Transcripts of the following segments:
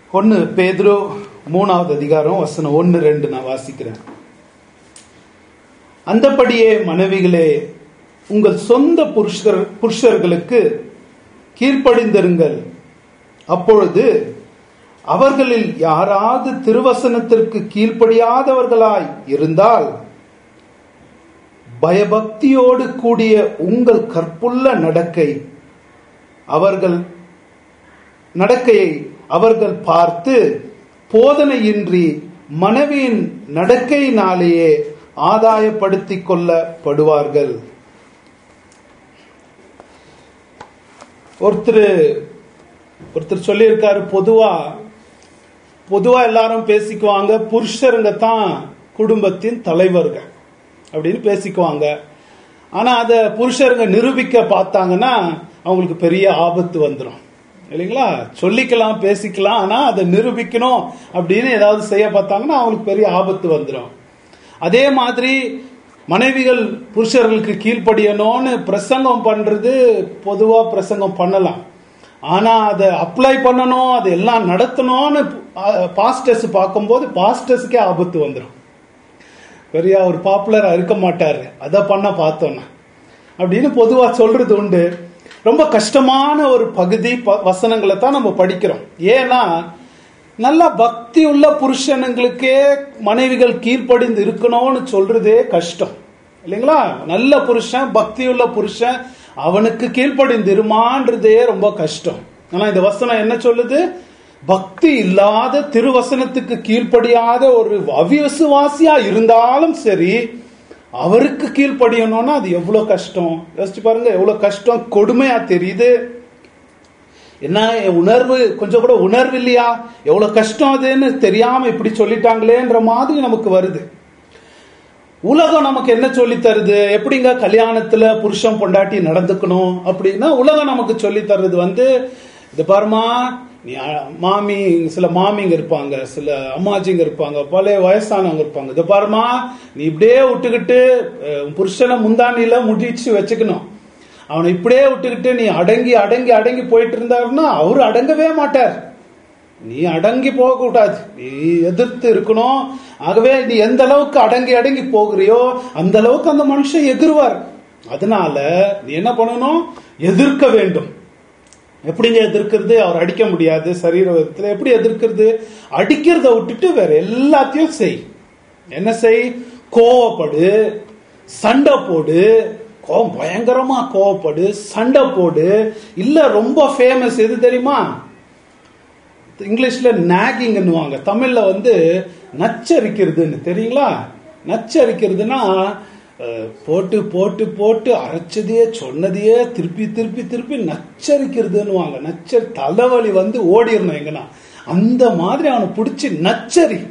ஒன்னு பேதுரு மூணாவது அதிகாரம் வசனம் ஒன்னு ரெண்டு நான் வாசிக்கிறேன் அந்தபடியே மனைவிகளே உங்கள் சொந்த புருஷர் புருஷர்களுக்கு கீழ்ப்படிந்திருங்கள் அப்பொழுது அவர்களில் யாராவது திருவசனத்திற்கு கீழ்ப்படியாதவர்களாய் இருந்தால் பயபக்தியோடு கூடிய உங்கள் கற்புள்ள நடக்கை அவர்கள் நடக்கையை அவர்கள் பார்த்து போதனையின்றி மனைவியின் நடக்கையினாலேயே ஆதாயப்படுத்திக் கொள்ளப்படுவார்கள் ஒருத்தர் ஒருத்தர் சொல்லியிருக்காரு பொதுவா பொதுவா எல்லாரும் பேசிக்குவாங்க புருஷருங்க தான் குடும்பத்தின் தலைவர்கள் அப்படின்னு பேசிக்குவாங்க ஆனா அத புருஷருங்க நிரூபிக்க பார்த்தாங்கன்னா அவங்களுக்கு பெரிய ஆபத்து வந்துடும் இல்லைங்களா சொல்லிக்கலாம் பேசிக்கலாம் ஆனா அதை நிரூபிக்கணும் அப்படின்னு ஏதாவது செய்ய பார்த்தாங்கன்னா அவங்களுக்கு பெரிய ஆபத்து வந்துடும் அதே மாதிரி மனைவிகள் புருஷர்களுக்கு கீழ்ப்படியணும்னு பிரசங்கம் பண்றது பொதுவா பிரசங்கம் பண்ணலாம் ஆனா அதை அப்ளை பண்ணணும் அதை எல்லாம் நடத்தணும்னு பாஸ்டர்ஸ் பார்க்கும்போது பாஸ்டர்ஸுக்கே ஆபத்து வந்துடும் பெரிய ஒரு பாப்புலரா இருக்க மாட்டாரு அதை பண்ண பார்த்தோன்னா அப்படின்னு பொதுவா சொல்றது உண்டு ரொம்ப கஷ்டமான ஒரு பகுதி வசனங்களை தான் நம்ம படிக்கிறோம் ஏன்னா நல்ல பக்தி உள்ள புருஷனுங்களுக்கே மனைவிகள் கீழ்ப்படிந்து இருக்கணும்னு சொல்றதே கஷ்டம் இல்லைங்களா நல்ல புருஷன் பக்தி உள்ள புருஷன் அவனுக்கு கீழ்ப்படிந்து இருமான்றதே ரொம்ப கஷ்டம் ஆனா இந்த வசனம் என்ன சொல்லுது பக்தி இல்லாத திருவசனத்துக்கு கீழ்ப்படியாத ஒரு அவிசுவாசியா இருந்தாலும் சரி அவருக்கு கீழ்ப்படியணும்னா அது எவ்வளவு கஷ்டம் யோசிச்சு பாருங்க எவ்வளவு கஷ்டம் கொடுமையா தெரியுது என்ன உணர்வு கொஞ்சம் கூட உணர்வு இல்லையா எவ்வளவு கஷ்டம் அதுன்னு தெரியாம இப்படி சொல்லிட்டாங்களேன்ற மாதிரி நமக்கு வருது உலகம் நமக்கு என்ன சொல்லி தருது எப்படிங்க கல்யாணத்துல புருஷன் பொண்டாட்டி நடந்துக்கணும் அப்படின்னா உலகம் நமக்கு சொல்லி தருது வந்து இது பாருமா நீ மாமி சில மாமிங்க இருப்பாங்க சில அம்மாஜிங்க இருப்பாங்க பழைய வயசானவங்க இருப்பாங்க இது பாருமா நீ இப்படியே விட்டுக்கிட்டு புருஷனை முந்தானில முடிச்சு வச்சுக்கணும் அவனை இப்படியே விட்டுக்கிட்டு நீ அடங்கி அடங்கி அடங்கி போயிட்டு இருந்தாருன்னா அவரு அடங்கவே மாட்டார் நீ அடங்கி போக கூடாது நீ எதிர்த்து இருக்கணும் ஆகவே நீ எந்த அளவுக்கு அடங்கி அடங்கி போகிறியோ அந்த அளவுக்கு அந்த மனுஷன் எதிர்வார் அதனால நீ என்ன பண்ணணும் எதிர்க்க வேண்டும் எப்படிங்க எதிர்க்கிறது அவர் அடிக்க முடியாது சரீர விதத்துல எப்படி எதிர்க்கிறது அடிக்கிறத விட்டுட்டு வேற எல்லாத்தையும் செய் என்ன செய் கோவப்படு சண்டை போடு கோவம் பயங்கரமா கோவப்படு சண்டை போடு இல்ல ரொம்ப ஃபேமஸ் எது தெரியுமா இங்கிலீஷ்ல நாகிங்னுவாங்க தமிழ்ல வந்து நச்சரிக்கிறதுன்னு தெரியுங்களா நச்சரிக்கிறதுனா போட்டு போட்டு போட்டு அரைச்சதையே சொன்னதையே திருப்பி திருப்பி திருப்பி நச்சரிக்கிறதுன்னுவாங்க நச்சரி தலைவலி வந்து ஓடிடணும் எங்கன்னா அந்த மாதிரி அவனை பிடிச்சி நச்சரி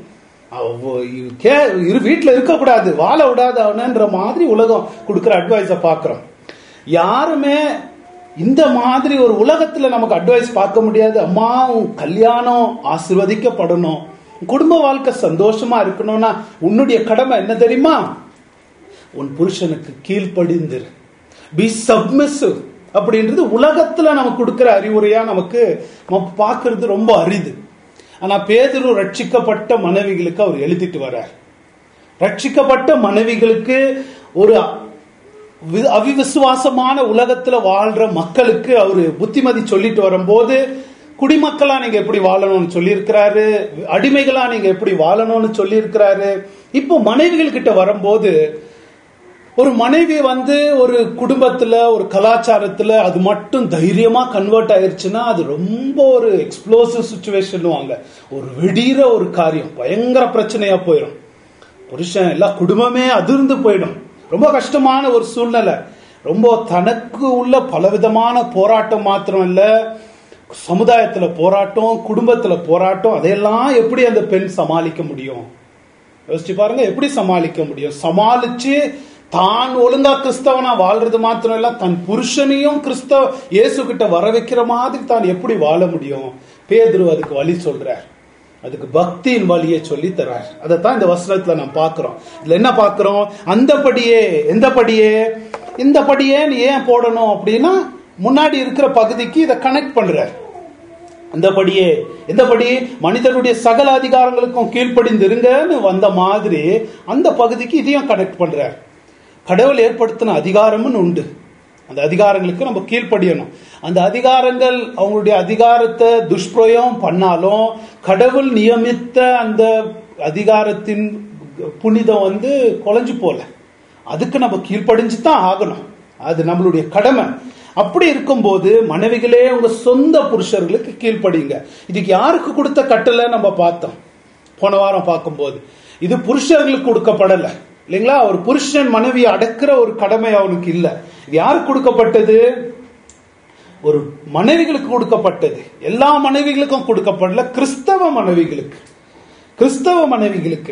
இரு வீட்டுல இருக்கக்கூடாது வாழ விடாது அவனன்ற மாதிரி உலகம் கொடுக்குற அட்வைஸ பாக்குறோம் யாருமே இந்த மாதிரி ஒரு உலகத்துல நமக்கு அட்வைஸ் பார்க்க முடியாது அம்மா உன் கல்யாணம் ஆசிர்வதிக்கப்படணும் குடும்ப வாழ்க்கை சந்தோஷமா இருக்கணும்னா உன்னுடைய கடமை என்ன தெரியுமா உன் புருஷனுக்கு கீழ்ப்படிந்திரு பி சப்மிசிவ் அப்படின்றது உலகத்துல நமக்கு கொடுக்கிற அறிவுரையா நமக்கு பார்க்கறது ரொம்ப அரிது ஆனா பேதரு ரட்சிக்கப்பட்ட மனைவிகளுக்கு அவர் எழுதிட்டு வர்றார் ரட்சிக்கப்பட்ட மனைவிகளுக்கு ஒரு அவிவிசுவாசமான உலகத்துல வாழ்ற மக்களுக்கு அவரு புத்திமதி சொல்லிட்டு வரும்போது குடிமக்களா நீங்க எப்படி வாழணும்னு சொல்லியிருக்கிறாரு அடிமைகளா நீங்க எப்படி வாழணும்னு சொல்லியிருக்கிறாரு இப்போ மனைவிகள் கிட்ட வரும்போது ஒரு மனைவி வந்து ஒரு குடும்பத்துல ஒரு கலாச்சாரத்துல அது மட்டும் தைரியமா கன்வெர்ட் ஆயிருச்சுன்னா அது ரொம்ப ஒரு எக்ஸ்ப்ளோசிவ் சுச்சுவேஷன் வாங்க ஒரு வெடிகிற ஒரு காரியம் பயங்கர பிரச்சனையா போயிடும் புருஷன் எல்லா குடும்பமே அதிர்ந்து போயிடும் ரொம்ப கஷ்டமான ஒரு சூழ்நிலை ரொம்ப தனக்கு உள்ள பலவிதமான போராட்டம் மாத்திரம் இல்ல சமுதாயத்துல போராட்டம் குடும்பத்துல போராட்டம் அதையெல்லாம் எப்படி அந்த பெண் சமாளிக்க முடியும் யோசிச்சு பாருங்க எப்படி சமாளிக்க முடியும் சமாளிச்சு தான் ஒழுங்கா கிறிஸ்தவனா வாழ்றது மாத்திரம் இல்ல தன் புருஷனையும் கிறிஸ்தவ இயேசு கிட்ட வர வைக்கிற மாதிரி தான் எப்படி வாழ முடியும் பேதுரு அதுக்கு வழி சொல்றார் அதுக்கு பக்தியின் வழியை சொல்லி தர்றார் அதைத்தான் இந்த வசனத்துல நாம் பார்க்கிறோம் இதுல என்ன பார்க்கிறோம் அந்தபடியே எந்தபடியே இந்த படியே நீ ஏன் போடணும் அப்படின்னா முன்னாடி இருக்கிற பகுதிக்கு இதை கனெக்ட் பண்றார் அந்தபடியே எந்தபடி மனிதனுடைய சகல அதிகாரங்களுக்கும் கீழ்ப்படிந்திருங்கன்னு வந்த மாதிரி அந்த பகுதிக்கு இதையும் கனெக்ட் பண்றார் கடவுள் ஏற்படுத்தின அதிகாரம்னு உண்டு அந்த அதிகாரங்களுக்கு நம்ம கீழ்ப்படியணும் அந்த அதிகாரங்கள் அவங்களுடைய அதிகாரத்தை துஷ்பிரயோகம் பண்ணாலும் கடவுள் நியமித்த அந்த அதிகாரத்தின் புனிதம் வந்து குலைஞ்சு போல அதுக்கு நம்ம கீழ்ப்படிஞ்சு தான் ஆகணும் அது நம்மளுடைய கடமை அப்படி இருக்கும்போது மனைவிகளே உங்க சொந்த புருஷர்களுக்கு கீழ்ப்படிங்க இதுக்கு யாருக்கு கொடுத்த கட்டளை நம்ம பார்த்தோம் போன வாரம் பார்க்கும்போது இது புருஷர்களுக்கு கொடுக்கப்படல இல்லைங்களா ஒரு புருஷன் மனைவியை அடக்கிற ஒரு கடமை அவனுக்கு இல்லை இது யாருக்கு கொடுக்கப்பட்டது ஒரு மனைவிகளுக்கு கொடுக்கப்பட்டது எல்லா மனைவிகளுக்கும் கொடுக்கப்படல கிறிஸ்தவ மனைவிகளுக்கு கிறிஸ்தவ மனைவிகளுக்கு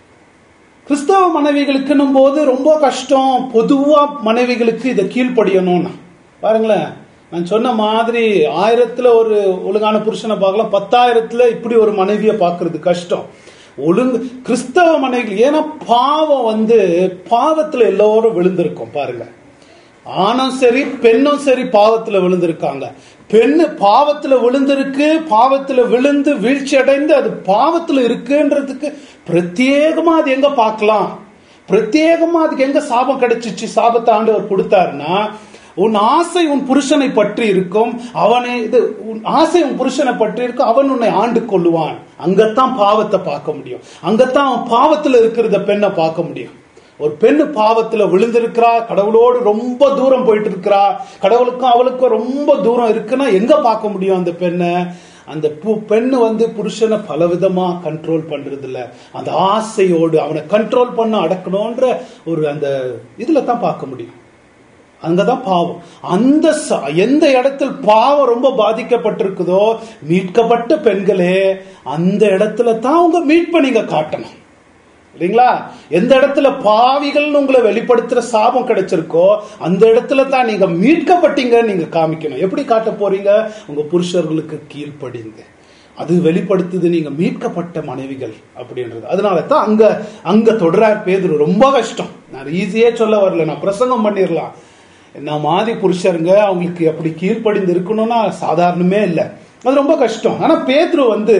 கிறிஸ்தவ மனைவிகளுக்குன்னும் போது ரொம்ப கஷ்டம் பொதுவா மனைவிகளுக்கு இதை கீழ்ப்படியணும்னா பாருங்களேன் நான் சொன்ன மாதிரி ஆயிரத்துல ஒரு ஒழுங்கான புருஷனை பார்க்கலாம் பத்தாயிரத்துல இப்படி ஒரு மனைவியை பார்க்கிறது கஷ்டம் ஒழுங்கு கிறிஸ்தவ மனைவிகள் ஏன்னா பாவம் வந்து பாவத்துல எல்லோரும் விழுந்திருக்கும் பாருங்க ஆணும் சரி பெண்ணும் சரி பாவத்துல விழுந்திருக்காங்க பெண்ணு பாவத்துல விழுந்திருக்கு பாவத்துல விழுந்து வீழ்ச்சி அடைந்து அது பாவத்துல இருக்குன்றதுக்கு பிரத்யேகமா அது எங்க பார்க்கலாம் பிரத்யேகமா அதுக்கு எங்க சாபம் கிடைச்சிச்சு சாபத்தை ஆண்டவர் கொடுத்தாருன்னா உன் ஆசை உன் புருஷனை பற்றி இருக்கும் அவனை இது உன் ஆசை உன் புருஷனை பற்றி இருக்கும் அவன் உன்னை ஆண்டு கொள்ளுவான் அங்கத்தான் பாவத்தை பார்க்க முடியும் அங்கத்தான் அவன் பாவத்துல இருக்கிறத பெண்ணை பார்க்க முடியும் ஒரு பெண்ணு பாவத்துல விழுந்திருக்கிறா கடவுளோடு ரொம்ப தூரம் போயிட்டு இருக்கிறா கடவுளுக்கும் அவளுக்கும் ரொம்ப தூரம் இருக்குன்னா எங்க பார்க்க முடியும் அந்த பெண்ணை அந்த பு- பெண்ணு வந்து புருஷனை பலவிதமா கண்ட்ரோல் பண்றது இல்ல அந்த ஆசையோடு அவனை கண்ட்ரோல் பண்ண அடக்கணும்ன்ற ஒரு அந்த இதுல தான் பார்க்க முடியும் அங்கதான் பாவம் அந்த ச- எந்த இடத்தில் பாவம் ரொம்ப பாதிக்கப்பட்டிருக்குதோ மீட்கப்பட்ட பெண்களே அந்த இடத்துல தான் உங்க மீட்பை நீங்க காட்டணும் இல்லைங்களா எந்த இடத்துல பாவிகள்னு உங்களை வெளிப்படுத்துற சாபம் கிடைச்சிருக்கோ அந்த இடத்துல தான் நீங்க மீட்கப்பட்டீங்கன்னு நீங்க காமிக்கணும் எப்படி காட்ட போறீங்க உங்க புருஷர்களுக்கு கீழ்ப்படிங்க அது வெளிப்படுத்துது நீங்க மீட்கப்பட்ட மனைவிகள் அப்படின்றது அதனால தான் அங்க அங்க தொடரார் பேதுரு ரொம்ப கஷ்டம் நான் ஈஸியே சொல்ல வரல நான் பிரசங்கம் பண்ணிடலாம் என்ன மாதிரி புருஷருங்க அவங்களுக்கு அப்படி கீழ்ப்படிந்து இருக்கணும்னா சாதாரணமே இல்லை அது ரொம்ப கஷ்டம் ஆனா பேதுரு வந்து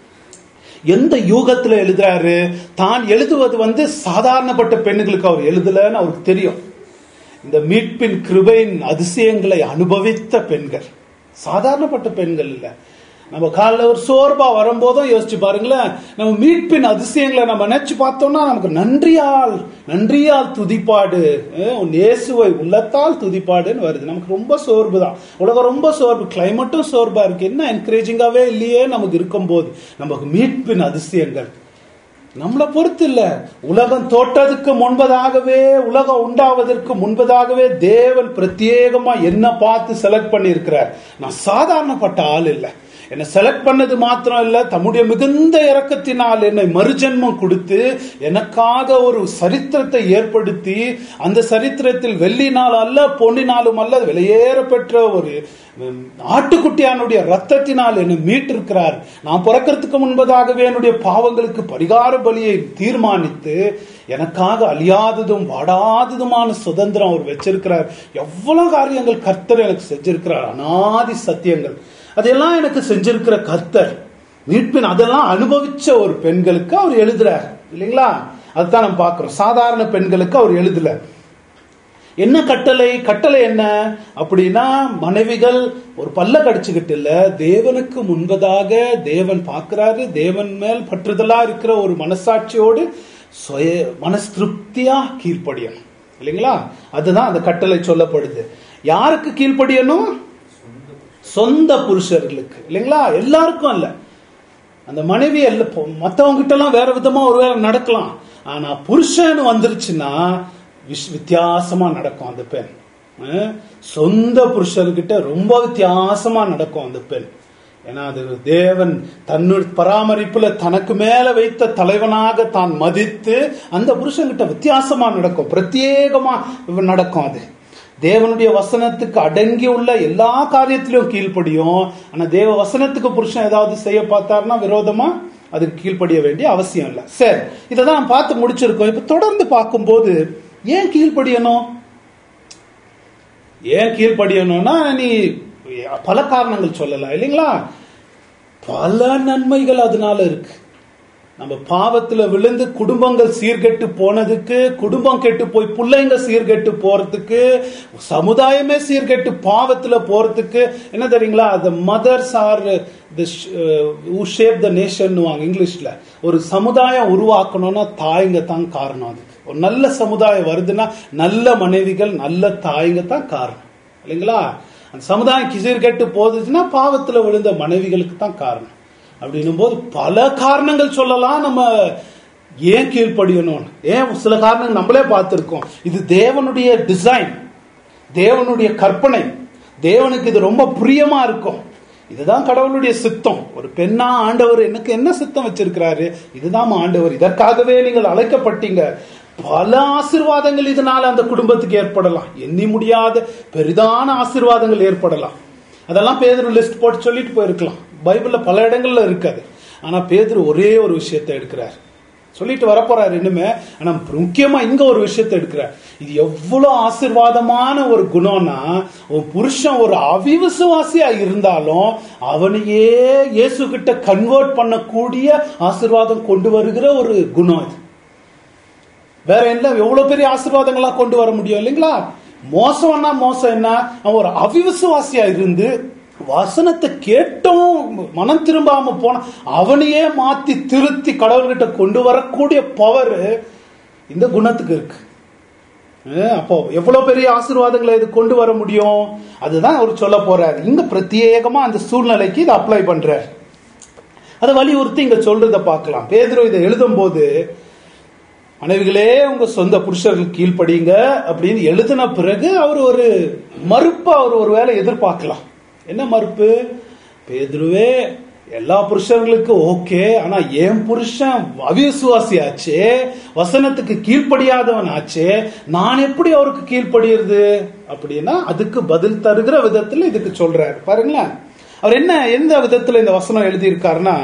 எந்த யூகத்துல எழுதுறாரு தான் எழுதுவது வந்து சாதாரணப்பட்ட பெண்ணுகளுக்கு அவர் எழுதலன்னு அவருக்கு தெரியும் இந்த மீட்பின் கிருபையின் அதிசயங்களை அனுபவித்த பெண்கள் சாதாரணப்பட்ட பெண்கள் இல்ல நம்ம காலைல ஒரு சோர்வா வரும்போதும் யோசிச்சு பாருங்களேன் நம்ம மீட்பின் அதிசயங்களை நம்ம நினைச்சு பார்த்தோம்னா நமக்கு நன்றியால் நன்றியால் துதிப்பாடு அஹ் உன் இயேசுவை உள்ளத்தால் துதிப்பாடுன்னு வருது நமக்கு ரொம்ப சோர்வு தான் உலகம் ரொம்ப சோர்வு கிளைமேட்டும் சோர்வா இருக்கு என்ன என்கரேஜிங்காவே இல்லையே நமக்கு இருக்கும்போது நமக்கு மீட்பின் அதிசயங்கள் நம்மளை பொறுத்து இல்ல உலகம் தோற்றதுக்கு முன்பதாகவே உலகம் உண்டாவதற்கு முன்பதாகவே தேவன் பிரத்யேகமா என்ன பார்த்து செலக்ட் பண்ணி இருக்கிறார் நான் சாதாரணப்பட்ட ஆள் இல்லை என்னை செலக்ட் பண்ணது மாத்திரம் இல்ல தம்முடைய மிகுந்த இரக்கத்தினால் என்னை மறுஜென்மம் கொடுத்து எனக்காக ஒரு சரித்திரத்தை ஏற்படுத்தி அந்த சரித்திரத்தில் வெள்ளினால் அல்ல பொன்னினாலும் அல்ல விலையேற பெற்ற ஒரு உம், ஆட்டுக்குட்டியானுடைய ரத்தத்தினால் என்னை மீட்டிருக்கிறார் நான் பிறக்கிறதுக்கு முன்பதாகவே என்னுடைய பாவங்களுக்கு பரிகார பலியை தீர்மானித்து எனக்காக அழியாததும் வாடாததுமான சுதந்திரம் அவர் வச்சிருக்கிறார் எவ்வளவு காரியங்கள் கர்த்தர் எனக்கு செஞ்சிருக்கிறார் அனாதி சத்தியங்கள் அதெல்லாம் எனக்கு செஞ்சிருக்கிற கர்த்தர் மீட்பின் அதெல்லாம் அனுபவிச்ச ஒரு பெண்களுக்கு அவர் எழுதுறார் இல்லைங்களா அதுதான் நம்ம பார்க்கிறோம் சாதாரண பெண்களுக்கு அவர் எழுதல என்ன கட்டளை கட்டளை என்ன அப்படின்னா மனைவிகள் ஒரு பல்ல கடிச்சுக்கிட்டு இல்ல தேவனுக்கு முன்பதாக தேவன் பார்க்கிறாரு தேவன் மேல் பற்றுதலா இருக்கிற ஒரு மனசாட்சியோடு சுய மனசு திருப்தியா கீழ்ப்படியணும் இல்லைங்களா அதுதான் அந்த கட்டளை சொல்லப்படுது யாருக்கு கீழ்ப்படியணும் சொந்த புருஷர்களுக்கு இல்லைங்களா எல்லாருக்கும் அல்ல அந்த மனைவி அல்ல மற்றவங்க கிட்ட எல்லாம் வேற விதமா ஒருவேளை நடக்கலாம் ஆனா புருஷன் வந்துருச்சுன்னா விஷ் வித்தியாசமா நடக்கும் அந்த பெண் அஹ் சொந்த புருஷர்கிட்ட ரொம்ப வித்தியாசமா நடக்கும் அந்த பெண் ஏன்னா அது தேவன் தன்னுடைய பராமரிப்புல தனக்கு மேல வைத்த தலைவனாக தான் மதித்து அந்த புருஷன்கிட்ட வித்தியாசமா நடக்கும் பிரத்யேகமா நடக்கும் அது தேவனுடைய வசனத்துக்கு அடங்கி உள்ள எல்லா காரியத்திலும் கீழ்ப்படியும் ஆனா தேவ வசனத்துக்கு புருஷன் ஏதாவது செய்ய பார்த்தாருன்னா விரோதமா அதுக்கு கீழ்ப்படிய வேண்டிய அவசியம் இல்லை சரி இதை தான் பார்த்து முடிச்சிருக்கோம் இப்ப தொடர்ந்து பார்க்கும்போது ஏன் கீழ்ப்படியணும் ஏன் கீழ்ப்படியணும்னா நீ பல காரணங்கள் சொல்லலாம் இல்லைங்களா பல நன்மைகள் அதனால இருக்கு நம்ம பாவத்துல விழுந்து குடும்பங்கள் சீர்கெட்டு போனதுக்கு குடும்பம் கெட்டு போய் பிள்ளைங்க சீர்கெட்டு போறதுக்கு சமுதாயமே சீர்கெட்டு பாவத்துல போறதுக்கு என்ன தெரியுங்களா the mothers are shape the nation இங்கிலீஷ்ல ஒரு சமுதாயம் உருவாக்கணும்னா தாய்ங்க தான் காரணம் அதுக்கு ஒரு நல்ல சமுதாயம் வருதுன்னா நல்ல மனைவிகள் நல்ல தாய்ங்க தான் காரணம் இல்லைங்களா அந்த சமுதாயம் சீர்கெட்டு போகுதுன்னா பாவத்துல விழுந்த மனைவிகளுக்கு தான் காரணம் அப்படின்னும் போது பல காரணங்கள் சொல்லலாம் நம்ம ஏன் கீழ்ப்படியணும்னு ஏன் சில காரணங்கள் நம்மளே பார்த்திருக்கோம் இது தேவனுடைய டிசைன் தேவனுடைய கற்பனை தேவனுக்கு இது ரொம்ப பிரியமா இருக்கும் இதுதான் கடவுளுடைய சித்தம் ஒரு பெண்ணா ஆண்டவர் எனக்கு என்ன சித்தம் வச்சிருக்கிறாரு இதுதான் ஆண்டவர் இதற்காகவே நீங்கள் அழைக்கப்பட்டீங்க பல ஆசீர்வாதங்கள் இதனால அந்த குடும்பத்துக்கு ஏற்படலாம் எண்ணி முடியாத பெரிதான ஆசீர்வாதங்கள் ஏற்படலாம் அதெல்லாம் பேதர் லிஸ்ட் போட்டு சொல்லிட்டு போயிருக்கலாம் பைபிள்ல பல இடங்கள்ல இருக்காது ஆனா பேதர் ஒரே ஒரு விஷயத்தை எடுக்கிறார் சொல்லிட்டு வரப்போறாரு இன்னுமே ஆனா முக்கியமா இங்க ஒரு விஷயத்தை எடுக்கிறார் இது எவ்வளவு ஆசீர்வாதமான ஒரு குணம்னா உன் புருஷன் ஒரு அவிவிசுவாசியா இருந்தாலும் அவனையே இயேசு கிட்ட கன்வெர்ட் பண்ணக்கூடிய ஆசீர்வாதம் கொண்டு வருகிற ஒரு குணம் இது வேற என்ன எவ்வளவு பெரிய ஆசீர்வாதங்களா கொண்டு வர முடியும் இல்லைங்களா மோசம்னா மோசம் என்ன அவன் ஒரு அவிவிசுவாசியா இருந்து வசனத்தை கேட்டும் மனம் திரும்பாம போன அவனையே மாத்தி திருத்தி கடவுள்கிட்ட கொண்டு வரக்கூடிய பவர் இந்த குணத்துக்கு இருக்கு அஹ் அப்போ எவ்வளவு பெரிய ஆசீர்வாதங்களை இது கொண்டு வர முடியும் அதுதான் அவர் சொல்ல போறாரு இங்க பிரத்யேகமா அந்த சூழ்நிலைக்கு இதை அப்ளை பண்றார் அதை வலியுறுத்தி இங்க சொல்றத பார்க்கலாம் பேதுரு இதை எழுதும் போது மனைவிகளே உங்க சொந்த புருஷர்கள் கீழ்ப்படிங்க அப்படின்னு எழுதின பிறகு அவர் ஒரு மறுப்பு அவர் ஒரு வேலை எதிர்பார்க்கலாம் என்ன மறுப்பு பேதுருவே எல்லா புருஷர்களுக்கும் ஓகே ஆனா என் புருஷன் அவிசுவாசி ஆச்சே வசனத்துக்கு கீழ்ப்படியாதவன் ஆச்சே நான் எப்படி அவருக்கு கீழ்ப்படியுறது அப்படின்னா அதுக்கு பதில் தருகிற விதத்துல இதுக்கு சொல்றாரு பாருங்களேன் அவர் என்ன எந்த விதத்துல இந்த வசனம் எழுதியிருக்காருன்னா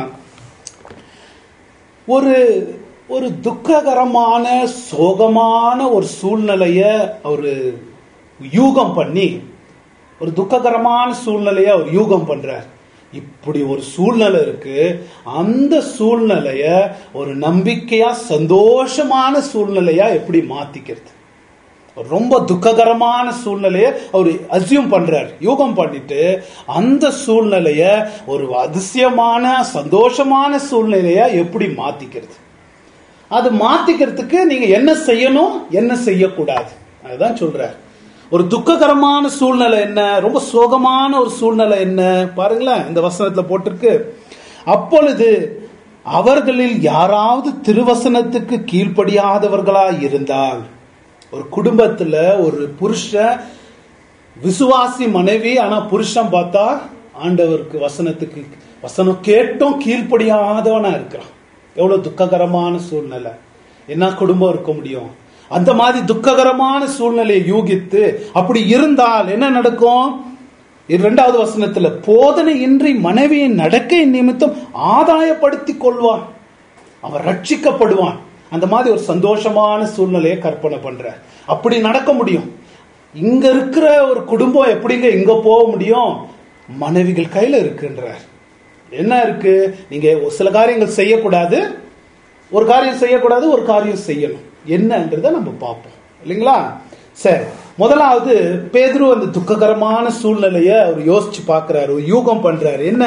ஒரு ஒரு துக்ககரமான சோகமான ஒரு சூழ்நிலைய அவர் யூகம் பண்ணி ஒரு துக்ககரமான சூழ்நிலைய அவர் யூகம் பண்றார் இப்படி ஒரு சூழ்நிலை இருக்கு அந்த சூழ்நிலைய ஒரு நம்பிக்கையா சந்தோஷமான சூழ்நிலையா எப்படி மாத்திக்கிறது ரொம்ப துக்ககரமான சூழ்நிலைய அவர் அசியூம் பண்றார் யூகம் பண்ணிட்டு அந்த சூழ்நிலைய ஒரு அதிசயமான சந்தோஷமான சூழ்நிலையா எப்படி மாத்திக்கிறது அது மாத்திக்கிறதுக்கு நீங்க என்ன செய்யணும் என்ன செய்யக்கூடாது அதுதான் சொல்றார் ஒரு துக்ககரமான சூழ்நிலை என்ன ரொம்ப சோகமான ஒரு சூழ்நிலை என்ன பாருங்களேன் இந்த வசனத்துல போட்டிருக்கு அப்பொழுது அவர்களில் யாராவது திருவசனத்துக்கு கீழ்ப்படியாதவர்களா இருந்தால் ஒரு குடும்பத்துல ஒரு புருஷன் விசுவாசி மனைவி ஆனா புருஷன் பார்த்தா ஆண்டவருக்கு வசனத்துக்கு வசனம் கேட்டும் கீழ்ப்படியாதவனா இருக்கிறான் எவ்வளவு துக்ககரமான சூழ்நிலை என்ன குடும்பம் இருக்க முடியும் அந்த மாதிரி துக்ககரமான சூழ்நிலையை யூகித்து அப்படி இருந்தால் என்ன நடக்கும் இரண்டாவது வசனத்துல போதனை இன்றி மனைவியின் நடக்கை நிமித்தம் ஆதாயப்படுத்தி கொள்வான் அவன் ரட்சிக்கப்படுவான் அந்த மாதிரி ஒரு சந்தோஷமான சூழ்நிலையை கற்பனை பண்ற அப்படி நடக்க முடியும் இங்க இருக்கிற ஒரு குடும்பம் எப்படிங்க இங்க போக முடியும் மனைவிகள் கையில இருக்குன்றார் என்ன இருக்கு நீங்க சில காரியங்கள் செய்யக்கூடாது ஒரு காரியம் செய்யக்கூடாது ஒரு காரியம் செய்யணும் என்னன்றத நம்ம பார்ப்போம் இல்லைங்களா சரி முதலாவது பேதுரு அந்த துக்ககரமான சூழ்நிலைய அவர் யோசிச்சு பார்க்கிறாரு யூகம் பண்றாரு என்ன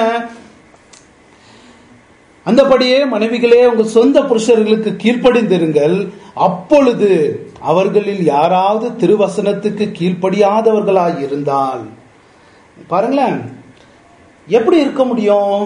அந்தபடியே மனைவிகளே உங்கள் சொந்த புருஷர்களுக்கு கீழ்ப்படிந்திருங்கள் அப்பொழுது அவர்களில் யாராவது திருவசனத்துக்கு கீழ்ப்படியாதவர்களாய் இருந்தால் பாருங்களேன் எப்படி இருக்க முடியும்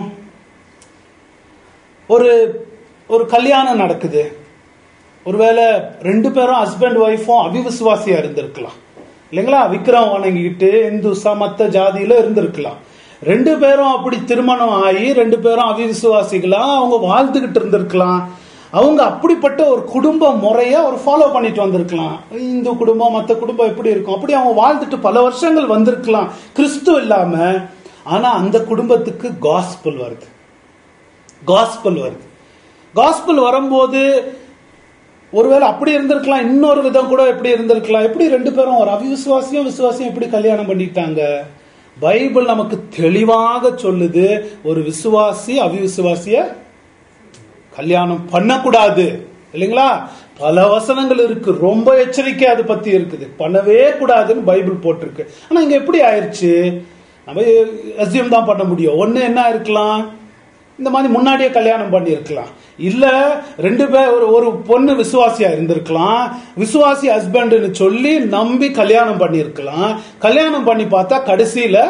ஒரு ஒரு கல்யாணம் நடக்குது ஒருவேளை ரெண்டு பேரும் ஹஸ்பண்ட் ஒய்ஃபும் அவிவிசுவாசியா இருந்திருக்கலாம் இல்லைங்களா விக்ரம் வணங்கிக்கிட்டு இந்துசா மத்த ஜாதியில இருந்திருக்கலாம் ரெண்டு பேரும் அப்படி திருமணம் ஆகி ரெண்டு பேரும் அவிவிசுவாசிகளா அவங்க வாழ்ந்துகிட்டு இருந்திருக்கலாம் அவங்க அப்படிப்பட்ட ஒரு குடும்ப முறைய ஒரு ஃபாலோ பண்ணிட்டு வந்திருக்கலாம் இந்து குடும்பம் மற்ற குடும்பம் எப்படி இருக்கும் அப்படி அவங்க வாழ்ந்துட்டு பல வருஷங்கள் வந்திருக்கலாம் கிறிஸ்து இல்லாம ஆனா அந்த குடும்பத்துக்கு காஸ்பல் வருது காஸ்பல் வருது காஸ்பல் வரும்போது ஒருவேளை அப்படி இருந்திருக்கலாம் இன்னொரு விதம் கூட எப்படி இருந்திருக்கலாம் எப்படி ரெண்டு பேரும் ஒரு அவிசுவாசியும் விசுவாசியும் எப்படி கல்யாணம் பண்ணிட்டாங்க பைபிள் நமக்கு தெளிவாக சொல்லுது ஒரு விசுவாசி அவிவிசுவாசிய கல்யாணம் பண்ணக்கூடாது இல்லைங்களா பல வசனங்கள் இருக்கு ரொம்ப எச்சரிக்கை அதை பத்தி இருக்குது பண்ணவே கூடாதுன்னு பைபிள் போட்டிருக்கு ஆனா இங்க எப்படி ஆயிருச்சு நம்ம அசியம் தான் பண்ண முடியும் ஒண்ணு என்ன இருக்கலாம் இந்த மாதிரி முன்னாடியே கல்யாணம் பண்ணியிருக்கலாம் இல்ல ரெண்டு பேர் ஒரு ஒரு பொண்ணு விசுவாசியா இருந்திருக்கலாம் விசுவாசி ஹஸ்பண்ட்னு சொல்லி நம்பி கல்யாணம் பண்ணியிருக்கலாம் கல்யாணம் பண்ணி பார்த்தா கடைசியில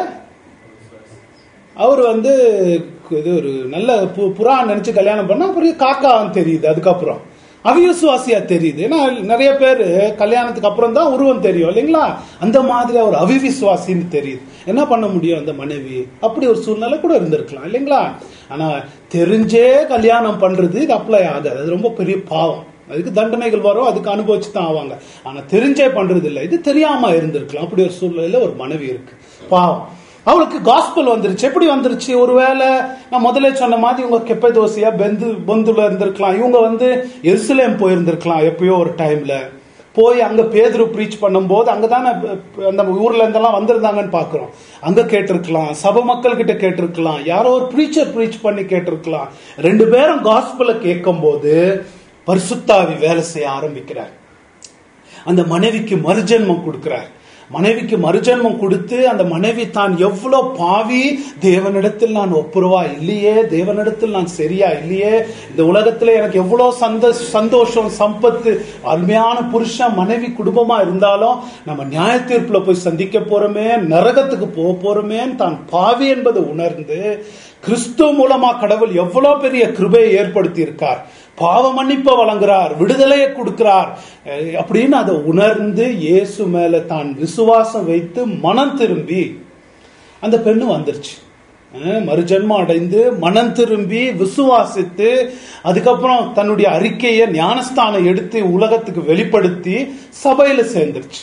அவர் வந்து இது ஒரு நல்ல பு- புறா நினைச்சு கல்யாணம் பண்ணா அப்புறம் காக்கான்னு தெரியுது அதுக்கப்புறம் அவிவிசுவாசியா தெரியுது ஏன்னா நிறைய பேர் கல்யாணத்துக்கு அப்புறம் தான் உருவம் தெரியும் இல்லைங்களா அந்த மாதிரி அவர் அவிவிசுவாசின்னு தெரியுது என்ன பண்ண முடியும் அந்த மனைவி அப்படி ஒரு சூழ்நிலை கூட இருந்திருக்கலாம் இல்லைங்களா ஆனா தெரிஞ்சே கல்யாணம் பண்றது இது அப்ளை ஆகாது அது ரொம்ப பெரிய பாவம் அதுக்கு தண்டனைகள் வரும் அதுக்கு அனுபவிச்சு தான் ஆவாங்க ஆனா தெரிஞ்சே பண்றது இல்லை இது தெரியாம இருந்திருக்கலாம் அப்படி ஒரு சூழ்நிலையில ஒரு மனைவி இருக்கு பாவம் அவளுக்கு காஸ்பல் வந்துருச்சு எப்படி வந்துருச்சு ஒருவேளை நான் முதல்ல சொன்ன மாதிரி இவங்க கெப்பதோசியா பெந்து பொந்துல இருந்திருக்கலாம் இவங்க வந்து எருசலேம் போயிருந்திருக்கலாம் எப்பயோ ஒரு டைம்ல போய் அங்க பேதுரு ப்ரீச் பண்ணும்போது அங்கதானே அந்த ஊர்ல இருந்தெல்லாம் வந்திருந்தாங்கன்னு பாக்குறோம் அங்க கேட்டிருக்கலாம் சபை மக்கள் கிட்ட கேட்டிருக்கலாம் யாரோ ஒரு ப்ரீச்சர் ப்ரீச் பண்ணி கேட்டிருக்கலாம் ரெண்டு பேரும் காஸ்பலை கேட்கும் போது பரிசுத்தாவி வேலை செய்ய ஆரம்பிக்கிறார் அந்த மனைவிக்கு மறுஜென்மம் கொடுக்கிறார் மனைவிக்கு மறுஜென்மம் கொடுத்து அந்த மனைவி தான் எவ்வளவு பாவி தேவனிடத்தில் நான் ஒப்புரவா இல்லையே தேவனிடத்தில் நான் சரியா இல்லையே இந்த உலகத்துல எனக்கு எவ்வளவு சந்த சந்தோஷம் சம்பத்து அருமையான புருஷன் மனைவி குடும்பமா இருந்தாலும் நம்ம நியாய தீர்ப்புல போய் சந்திக்க போறோமே நரகத்துக்கு போக போறோமேன்னு தான் பாவி என்பதை உணர்ந்து கிறிஸ்துவ மூலமா கடவுள் எவ்வளவு பெரிய கிருபையை ஏற்படுத்தி இருக்கார் பாவ மன்னிப்பை வழங்குறார் விடுதலையை கொடுக்கிறார் அஹ் அப்படின்னு அதை உணர்ந்து இயேசு மேல தான் விசுவாசம் வைத்து மனம் திரும்பி அந்த பெண்ணு வந்துருச்சு அஹ் மறுஜன்மம் அடைந்து மனம் திரும்பி விசுவாசித்து அதுக்கப்புறம் தன்னுடைய அறிக்கையை ஞானஸ்தானம் எடுத்து உலகத்துக்கு வெளிப்படுத்தி சபையில சேர்ந்துருச்சு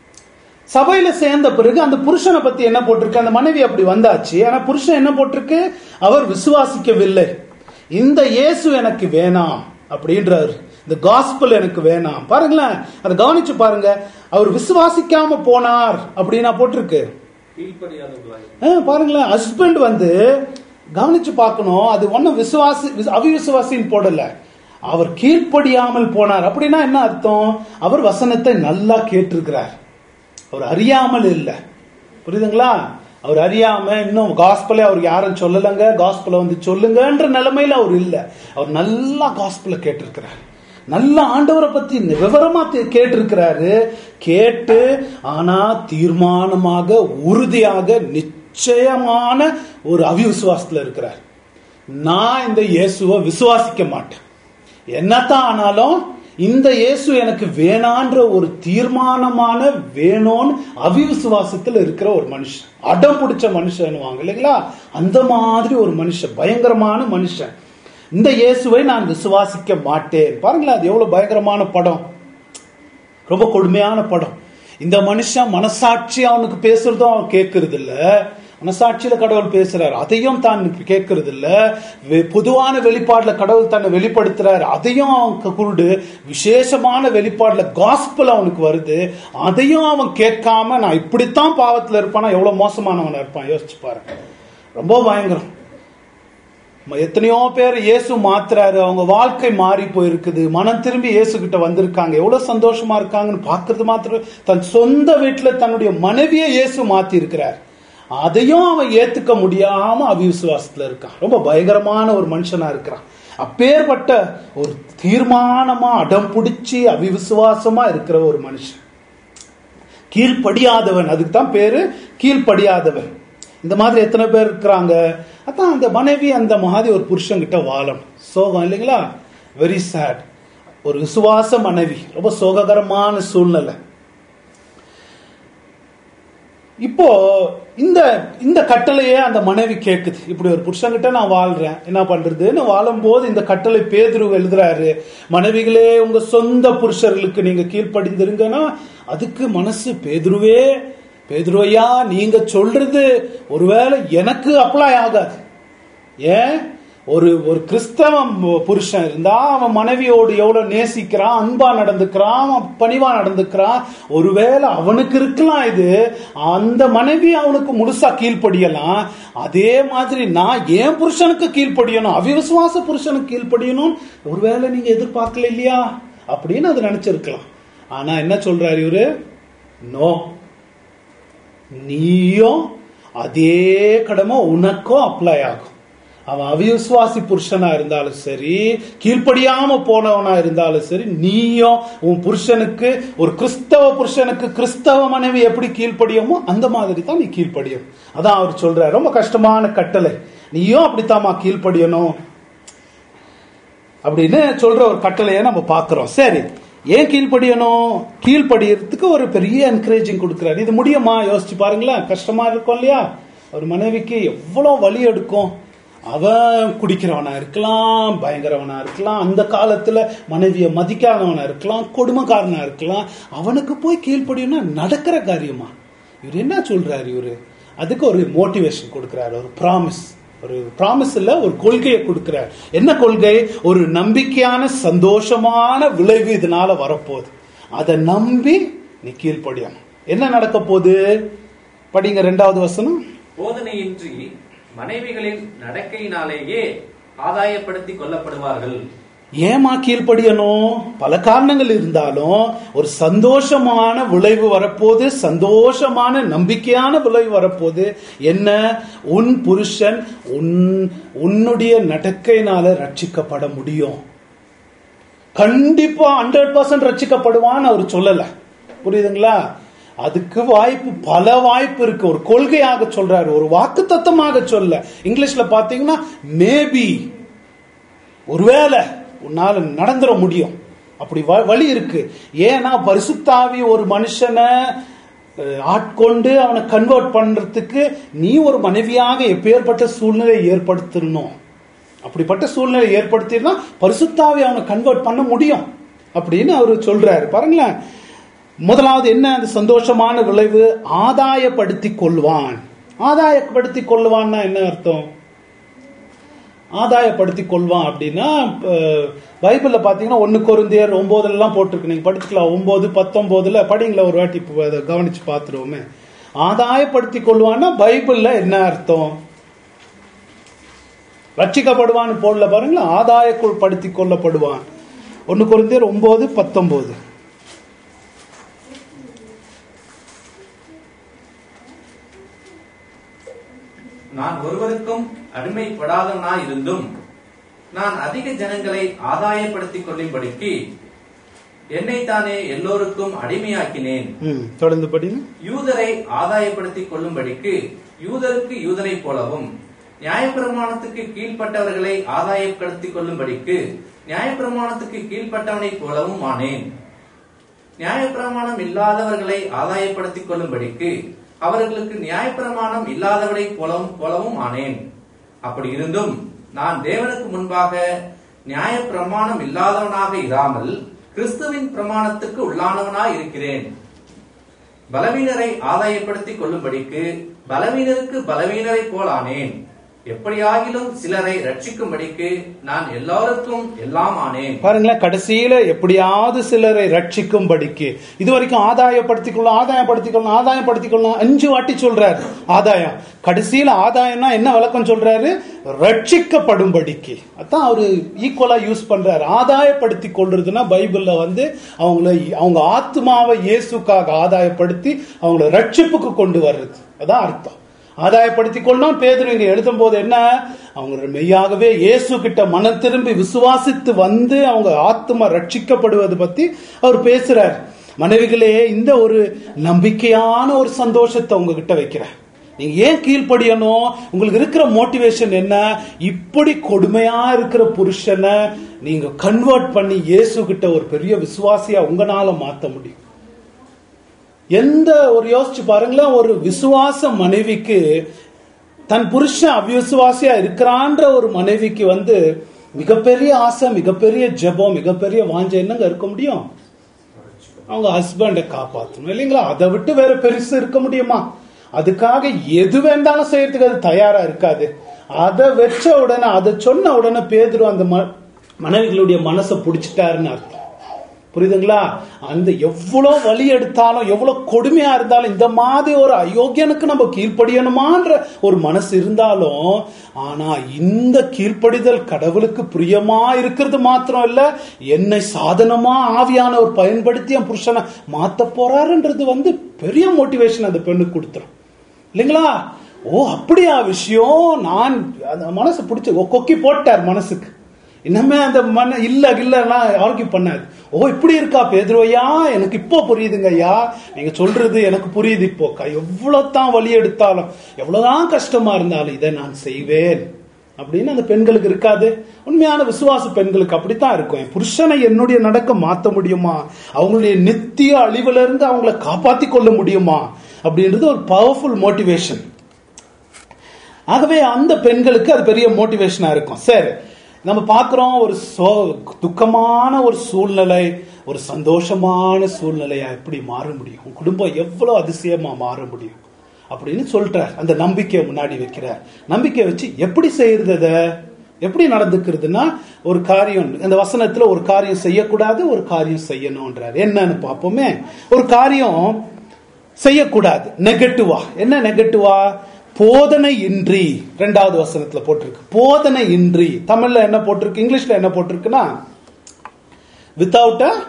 சபையில சேர்ந்த பிறகு அந்த புருஷனை பத்தி என்ன போட்டிருக்கு அந்த மனைவி அப்படி வந்தாச்சு ஆனா புருஷன் என்ன போட்டிருக்கு அவர் விசுவாசிக்கவில்லை இந்த இயேசு எனக்கு வேணாம் அப்படின்றாரு இந்த காஸ்பல் எனக்கு வேணாம் பாருங்களேன் அதை கவனிச்சு பாருங்க அவர் விசுவாசிக்காம போனார் அப்படின்னா போட்டிருக்கு கீழ்ப்படியாதவர்களாய் ஆ, பாருங்களேன் ஹஸ்பண்ட் வந்து கவனிச்சு பார்க்கணும் அது ஒன்னும் விசுவாசி விசு- அவிவிசுவாசின்னு போடல அவர் கீழ்ப்படியாமல் போனார் அப்படின்னா என்ன அர்த்தம் அவர் வசனத்தை நல்லா கேட்டிருக்கிறார் அவர் அறியாமல் இல்லை புரியுதுங்களா அவர் அறியாம இன்னும் காஸ்பலே அவர் யாரும் சொல்லலைங்க காஸ்பலை வந்து சொல்லுங்கன்ற நிலைமையில அவர் இல்லை அவர் நல்லா காஸ்பலை கேட்டிருக்கிறார் நல்ல ஆண்டவரை பத்தி விவரமா தே- கேட்டிருக்கிறாரு கேட்டு ஆனா தீர்மானமாக உறுதியாக நிச்சயமான ஒரு அவிவிசுவாசத்துல இருக்கிறார் நான் இந்த இயேசுவை விசுவாசிக்க மாட்டேன் என்னத்தான் ஆனாலும் இந்த இயேசு எனக்கு வேணான்ற ஒரு தீர்மானமான வேணும்னு அவிவிசுவாசத்தில் இருக்கிற ஒரு மனுஷன் அடம் பிடிச்ச மனுஷன் இல்லைங்களா அந்த மாதிரி ஒரு மனுஷன் பயங்கரமான மனுஷன் இந்த இயேசுவை நான் விசுவாசிக்க மாட்டேன் பாருங்களேன் அது எவ்வளவு பயங்கரமான படம் ரொம்ப கொடுமையான படம் இந்த மனுஷன் மனசாட்சி அவனுக்கு பேசுறதும் அவன் கேட்கறது இல்ல மனசாட்சியில கடவுள் பேசுறாரு அதையும் தான் கேட்கறது இல்ல வெ- பொதுவான வெளிப்பாடுல கடவுள் தன்னை வெளிப்படுத்துறாரு அதையும் அவன் க- குருடு விசேஷமான வெளிப்பாடுல காஸ்பல் அவனுக்கு வருது அதையும் அவன் கேட்காம நான் இப்படித்தான் பாவத்துல இருப்பானா எவ்வளவு மோசமானவனா இருப்பான் யோசிச்சு பாருங்க ரொம்ப பயங்கரம் ம- எத்தனையோ பேர் இயேசு மாத்துறாரு அவங்க வாழ்க்கை மாறி போயிருக்குது மனம் திரும்பி இயேசு கிட்ட வந்திருக்காங்க எவ்வளவு சந்தோஷமா இருக்காங்கன்னு பாக்குறது மாத்திரம் தன் சொந்த வீட்டுல தன்னுடைய மனைவியை இயேசு மாத்தி இருக்கிறார் அதையும் அவன் ஏத்துக்க முடியாம அவிசுவாசத்துல இருக்கான் ரொம்ப பயங்கரமான ஒரு மனுஷனா இருக்கிறான் அப்பேற்பட்ட ஒரு தீர்மானமா அடம் பிடிச்சி அவிவிசுவாசமா இருக்கிற ஒரு மனுஷன் கீழ்ப்படியாதவன் அதுக்கு தான் பேரு கீழ்ப்படியாதவன் இந்த மாதிரி எத்தனை பேர் இருக்கிறாங்க அதான் அந்த மனைவி அந்த மாதிரி ஒரு புருஷன் கிட்ட வாழணும் சோகம் இல்லைங்களா வெரி சேட் ஒரு விசுவாச மனைவி ரொம்ப சோககரமான சூழ்நிலை இப்போ இந்த இந்த கட்டளையே அந்த மனைவி கேக்குது இப்படி ஒரு புருஷன்கிட்ட நான் வாழ்றேன் என்ன பண்றதுன்னு வாழும்போது இந்த கட்டளை பேதுரு எழுதுறாரு மனைவிகளே உங்க சொந்த புருஷர்களுக்கு நீங்க கீழ்ப்படிந்திருங்கன்னா அதுக்கு மனசு பேதுருவே பேதுருவையா நீங்க சொல்றது ஒருவேளை எனக்கு அப்ளை ஆகாது ஏன் ஒரு ஒரு கிறிஸ்தவ புருஷன் இருந்தா அவன் மனைவியோடு எவ்வளவு நேசிக்கிறான் அன்பா நடந்துக்கிறான் அவன் பணிவா நடந்துக்கிறான் ஒருவேளை அவனுக்கு இருக்கலாம் இது அந்த மனைவி அவனுக்கு முழுசா கீழ்ப்படியலாம் அதே மாதிரி நான் ஏன் புருஷனுக்கு கீழ்ப்படியணும் அவிசுவாச புருஷனுக்கு கீழ்ப்படியணும் ஒருவேளை நீங்க எதிர்பார்க்கல இல்லையா அப்படின்னு அது நினைச்சிருக்கலாம் ஆனா என்ன சொல்றாரு இவரு நோ நீயும் அதே கடமை உனக்கும் அப்ளை ஆகும் அவன் அவிசுவாசி புருஷனா இருந்தாலும் சரி கீழ்ப்படியாம போனவனா இருந்தாலும் சரி நீயும் உன் புருஷனுக்கு ஒரு கிறிஸ்தவ புருஷனுக்கு கிறிஸ்தவ மனைவி எப்படி கீழ்ப்படியுமோ அந்த மாதிரி தான் நீ கீழ்ப்படியும் அதான் அவர் சொல்றாரு ரொம்ப கஷ்டமான கட்டளை நீயும் அப்படித்தாம்மா கீழ்ப்படியணும் அப்படின்னு சொல்ற ஒரு கட்டளையை நம்ம பார்க்கிறோம் சரி ஏன் கீழ்ப்படியணும் கீழ்ப்படியறதுக்கு ஒரு பெரிய என்கரேஜிங் கொடுக்குறாரு இது முடியுமா யோசிச்சு பாருங்களேன் கஷ்டமா இருக்கும் இல்லையா ஒரு மனைவிக்கு எவ்வளவு வலி எடுக்கும் அவன் குடிக்கிறவனா இருக்கலாம் பயங்கரவனா இருக்கலாம் அந்த காலத்துல மனைவியை மதிக்காதவனா இருக்கலாம் கொடுமைக்காரனா இருக்கலாம் அவனுக்கு போய் கீழ்ப்படியும்னா நடக்கிற காரியமா இவர் என்ன சொல்றாரு இவரு அதுக்கு ஒரு மோட்டிவேஷன் கொடுக்கிறாரு ஒரு ப்ராமிஸ் ஒரு ப்ராமிஸ் இல்ல ஒரு கொள்கையை கொடுக்கிறார் என்ன கொள்கை ஒரு நம்பிக்கையான சந்தோஷமான விளைவு இதனால வரப்போகுது அதை நம்பி நீ கீழ்ப்படியணும் என்ன நடக்க போகுது படிங்க ரெண்டாவது வசனம் போதனையின்றி மனைவிகளின் நடக்கையினாலேயே ஆதாயப்படுத்திக் கொள்ளப்படுவார்கள் ஏமா கீழ்ப்படியணும் பல காரணங்கள் இருந்தாலும் ஒரு சந்தோஷமான விளைவு வரப்போது சந்தோஷமான நம்பிக்கையான விளைவு வரப்போது என்ன உன் புருஷன் உன் உன்னுடைய நடக்கையினால ரட்சிக்கப்பட முடியும் கண்டிப்பா ஹண்ட்ரட் பர்சன்ட் ரட்சிக்கப்படுவான்னு அவர் சொல்லல புரியுதுங்களா அதுக்கு வாய்ப்பு பல வாய்ப்பு இருக்கு ஒரு கொள்கையாக சொல்றாரு ஒரு வாக்கு தத்தமாக சொல்ல இங்கிலீஷ்ல பாத்தீங்கன்னா மேபி ஒருவேளை உன்னால நடந்துட முடியும் அப்படி வ- வழி இருக்கு ஏன்னா பரிசுத்தாவி ஒரு மனுஷனை அஹ், ஆட்கொண்டு அவனை கன்வெர்ட் பண்றதுக்கு நீ ஒரு மனைவியாக எப்பேற்பட்ட சூழ்நிலை ஏற்படுத்தணும் அப்படிப்பட்ட சூழ்நிலை ஏற்படுத்தினா பரிசுத்தாவி அவனை கன்வெர்ட் பண்ண முடியும் அப்படின்னு அவரு சொல்றாரு பாருங்களேன் முதலாவது என்ன அந்த சந்தோஷமான விளைவு ஆதாயப்படுத்தி கொள்வான் ஆதாயப்படுத்தி கொள்வான்னா என்ன அர்த்தம் ஆதாயப்படுத்தி கொள்வான் அப்படின்னா அஹ், பைபிள்ல பாத்தீங்கன்னா ஒன்னு கொருந்தியர் ஒன்பதுல எல்லாம் போட்டிருக்கு நீங்க படிச்சுக்கலாம் ஒன்பது பத்தொன்பதுல படிங்களா ஒரு வாட்டி இப்ப அதை கவனிச்சு பார்த்துருவோமே ஆதாயப்படுத்தி கொள்வான்னா பைபிள்ல என்ன அர்த்தம் ரட்சிக்கப்படுவான்னு போடல பாருங்களா ஆதாயப்படுத்தி கொள்ளப்படுவான் ஒன்னு கொருந்தியர் ஒன்பது பத்தொன்பது நான் ஒருவருக்கும் அடிமைப்படாதவனாய் இருந்தும் நான் அதிக ஜனங்களை ஆதாயப்படுத்திக் கொள்ளும்படிக்கு என்னைத்தானே எல்லோருக்கும் அடிமையாக்கினேன் ம் தொடர்ந்து படிங்க யூதரை ஆதாயப்படுத்திக் கொள்ளும்படிக்கு யூதருக்கு யூதனைப் போலவும் நியாயப்பிரமாணத்துக்கு கீழ்ப்பட்டவர்களை ஆதாயப்படுத்திக் கொள்ளும்படிக்கு நியாயப்பிரமாணத்துக்கு கீழ்ப்பட்டவனைப் போலவும் ஆனேன் நியாயப்பிரமாணம் இல்லாதவர்களை ஆதாயப்படுத்திக் கொள்ளும்படிக்கு அவர்களுக்கு நியாயப்பிரமாணம் இல்லாதவரைப் போலவும் போலவும் ஆனேன் அப்படி இருந்தும் நான் தேவனுக்கு முன்பாக நியாயப்பிரமாணம் இல்லாதவனாக இராமல் கிறிஸ்துவின் பிரமாணத்துக்கு உள்ளானவனாய் இருக்கிறேன் பலவீனரை ஆதாயப்படுத்திக் கொள்ளும்படிக்கு பலவீனருக்கு பலவீனரை போலானேன் எப்படியாகிலும் சிலரை ரட்சிக்கும்படிக்கு நான் எல்லாருக்கும் எல்லாம் ஆனேன் பாருங்களேன் கடைசியில எப்படியாவது சிலரை ரட்சிக்கும்படிக்கு இது வரைக்கும் ஆதாயப்படுத்திக் கொள்ளலாம் ஆதாயப்படுத்திக் கொள்ளலாம் ஆதாயப்படுத்திக் கொள்ளலாம் அஞ்சு வாட்டி சொல்றாரு ஆதாயம் கடைசியில ஆதாயம்னா என்ன விளக்கம் சொல்றாரு ரட்சிக்கப்படும்படிக்கு அதான் அவரு ஈக்குவலா யூஸ் பண்றாரு ஆதாயப்படுத்தி கொள்றதுன்னா பைபிள்ல வந்து அவங்கள அவங்க ஆத்மாவை இயேசுக்காக ஆதாயப்படுத்தி அவங்கள ரட்சிப்புக்கு கொண்டு வர்றது அதான் அர்த்தம் ஆதாயப்படுத்தி கொள்ளணும் பேதுரு இங்க எழுதும் போது என்ன அவங்க மெய்யாகவே இயேசு கிட்ட மனம் திரும்பி விசுவாசித்து வந்து அவங்க ஆத்மா ரட்சிக்கப்படுவது பத்தி அவர் பேசுறார் மனைவிகளே இந்த ஒரு நம்பிக்கையான ஒரு சந்தோஷத்தை உங்ககிட்ட வைக்கிறேன் நீங்க ஏன் கீழ்ப்படியணும் உங்களுக்கு இருக்கிற மோட்டிவேஷன் என்ன இப்படி கொடுமையா இருக்கிற புருஷனை நீங்க கன்வெர்ட் பண்ணி இயேசு கிட்ட ஒரு பெரிய விசுவாசியா உங்களால மாத்த முடியும் எந்த ஒரு யோசிச்சு பாருங்களேன் ஒரு விசுவாச மனைவிக்கு தன் புருஷன் அவிசுவாசியா இருக்கிறான்ற ஒரு மனைவிக்கு வந்து மிகப்பெரிய ஆசை மிகப்பெரிய ஜெபம் மிகப்பெரிய வாஞ்சை என்னங்க இருக்க முடியும் அவங்க ஹஸ்பண்டை காப்பாற்றணும் இல்லைங்களா அதை விட்டு வேற பெருசு இருக்க முடியுமா அதுக்காக எது வேண்டாலும் செய்யறதுக்கு அது தயாரா இருக்காது அதை வச்ச உடனே அதை சொன்ன உடனே பேதுரு அந்த ம- மனைவிகளுடைய மனசை பிடிச்சிட்டாருன்னு அர்த்தம் புரியுதுங்களா அந்த எவ்வளவு வலி எடுத்தாலும் எவ்வளவு கொடுமையா இருந்தாலும் இந்த மாதிரி ஒரு அயோக்கியனுக்கு நம்ம கீழ்ப்படியணுமான்ற ஒரு மனசு இருந்தாலும் ஆனா இந்த கீழ்ப்படிதல் கடவுளுக்கு பிரியமா இருக்கிறது மாத்திரம் இல்ல என்னை சாதனமா ஆவியானவர் பயன்படுத்தி என் புருஷனை மாத்த போறாருன்றது வந்து பெரிய மோட்டிவேஷன் அந்த பெண்ணுக்கு கொடுத்துரும் இல்லைங்களா ஓ அப்படியா விஷயம் நான் அந்த மனசு பிடிச்சி ஓ, கொக்கி போட்டார் மனசுக்கு இன்னமே அந்த மன இல்ல இல்லன்னா ஆர்கியூ பண்ணாது ஓ இப்படி இருக்கா பேதுருவையா எனக்கு இப்போ புரியுதுங்க ஐயா நீங்க சொல்றது எனக்கு புரியுது இப்போ க- எவ்வளவு தான் வலி எடுத்தாலும் எவ்வளவுதான் கஷ்டமா இருந்தாலும் இதை நான் செய்வேன் அப்படின்னு அந்த பெண்களுக்கு இருக்காது உண்மையான விசுவாச பெண்களுக்கு அப்படித்தான் இருக்கும் என் புருஷனை என்னுடைய நடக்க மாத்த முடியுமா அவங்களுடைய நித்திய அழிவுல இருந்து அவங்கள காப்பாத்தி கொள்ள முடியுமா அப்படின்றது ஒரு பவர்ஃபுல் மோட்டிவேஷன் ஆகவே அந்த பெண்களுக்கு அது பெரிய மோட்டிவேஷனா இருக்கும் சரி நம்ம பார்க்கிறோம் ஒரு சோ துக்கமான ஒரு சூழ்நிலை ஒரு சந்தோஷமான சூழ்நிலையா எப்படி மாற முடியும் உன் குடும்பம் எவ்வளவு அதிசயமா மாற முடியும் அப்படின்னு சொல்றார் அந்த நம்பிக்கையை முன்னாடி வைக்கிறார் நம்பிக்கை வச்சு எப்படி செய்யறது அதை எப்படி நடந்துக்கிறதுனா ஒரு காரியம் அந்த வசனத்துல ஒரு காரியம் செய்யக்கூடாது ஒரு காரியம் செய்யணும்ன்றார் என்னன்னு பார்ப்போமே ஒரு காரியம் செய்யக்கூடாது நெகட்டிவா என்ன நெகட்டிவா போதனை இன்றி ரெண்டாவது வசனத்துல போட்டிருக்கு போதனை இன்றி தமிழ்ல என்ன போட்டிருக்கு இங்கிலீஷ்ல என்ன போட்டிருக்குன்னா வித்தவுட் அ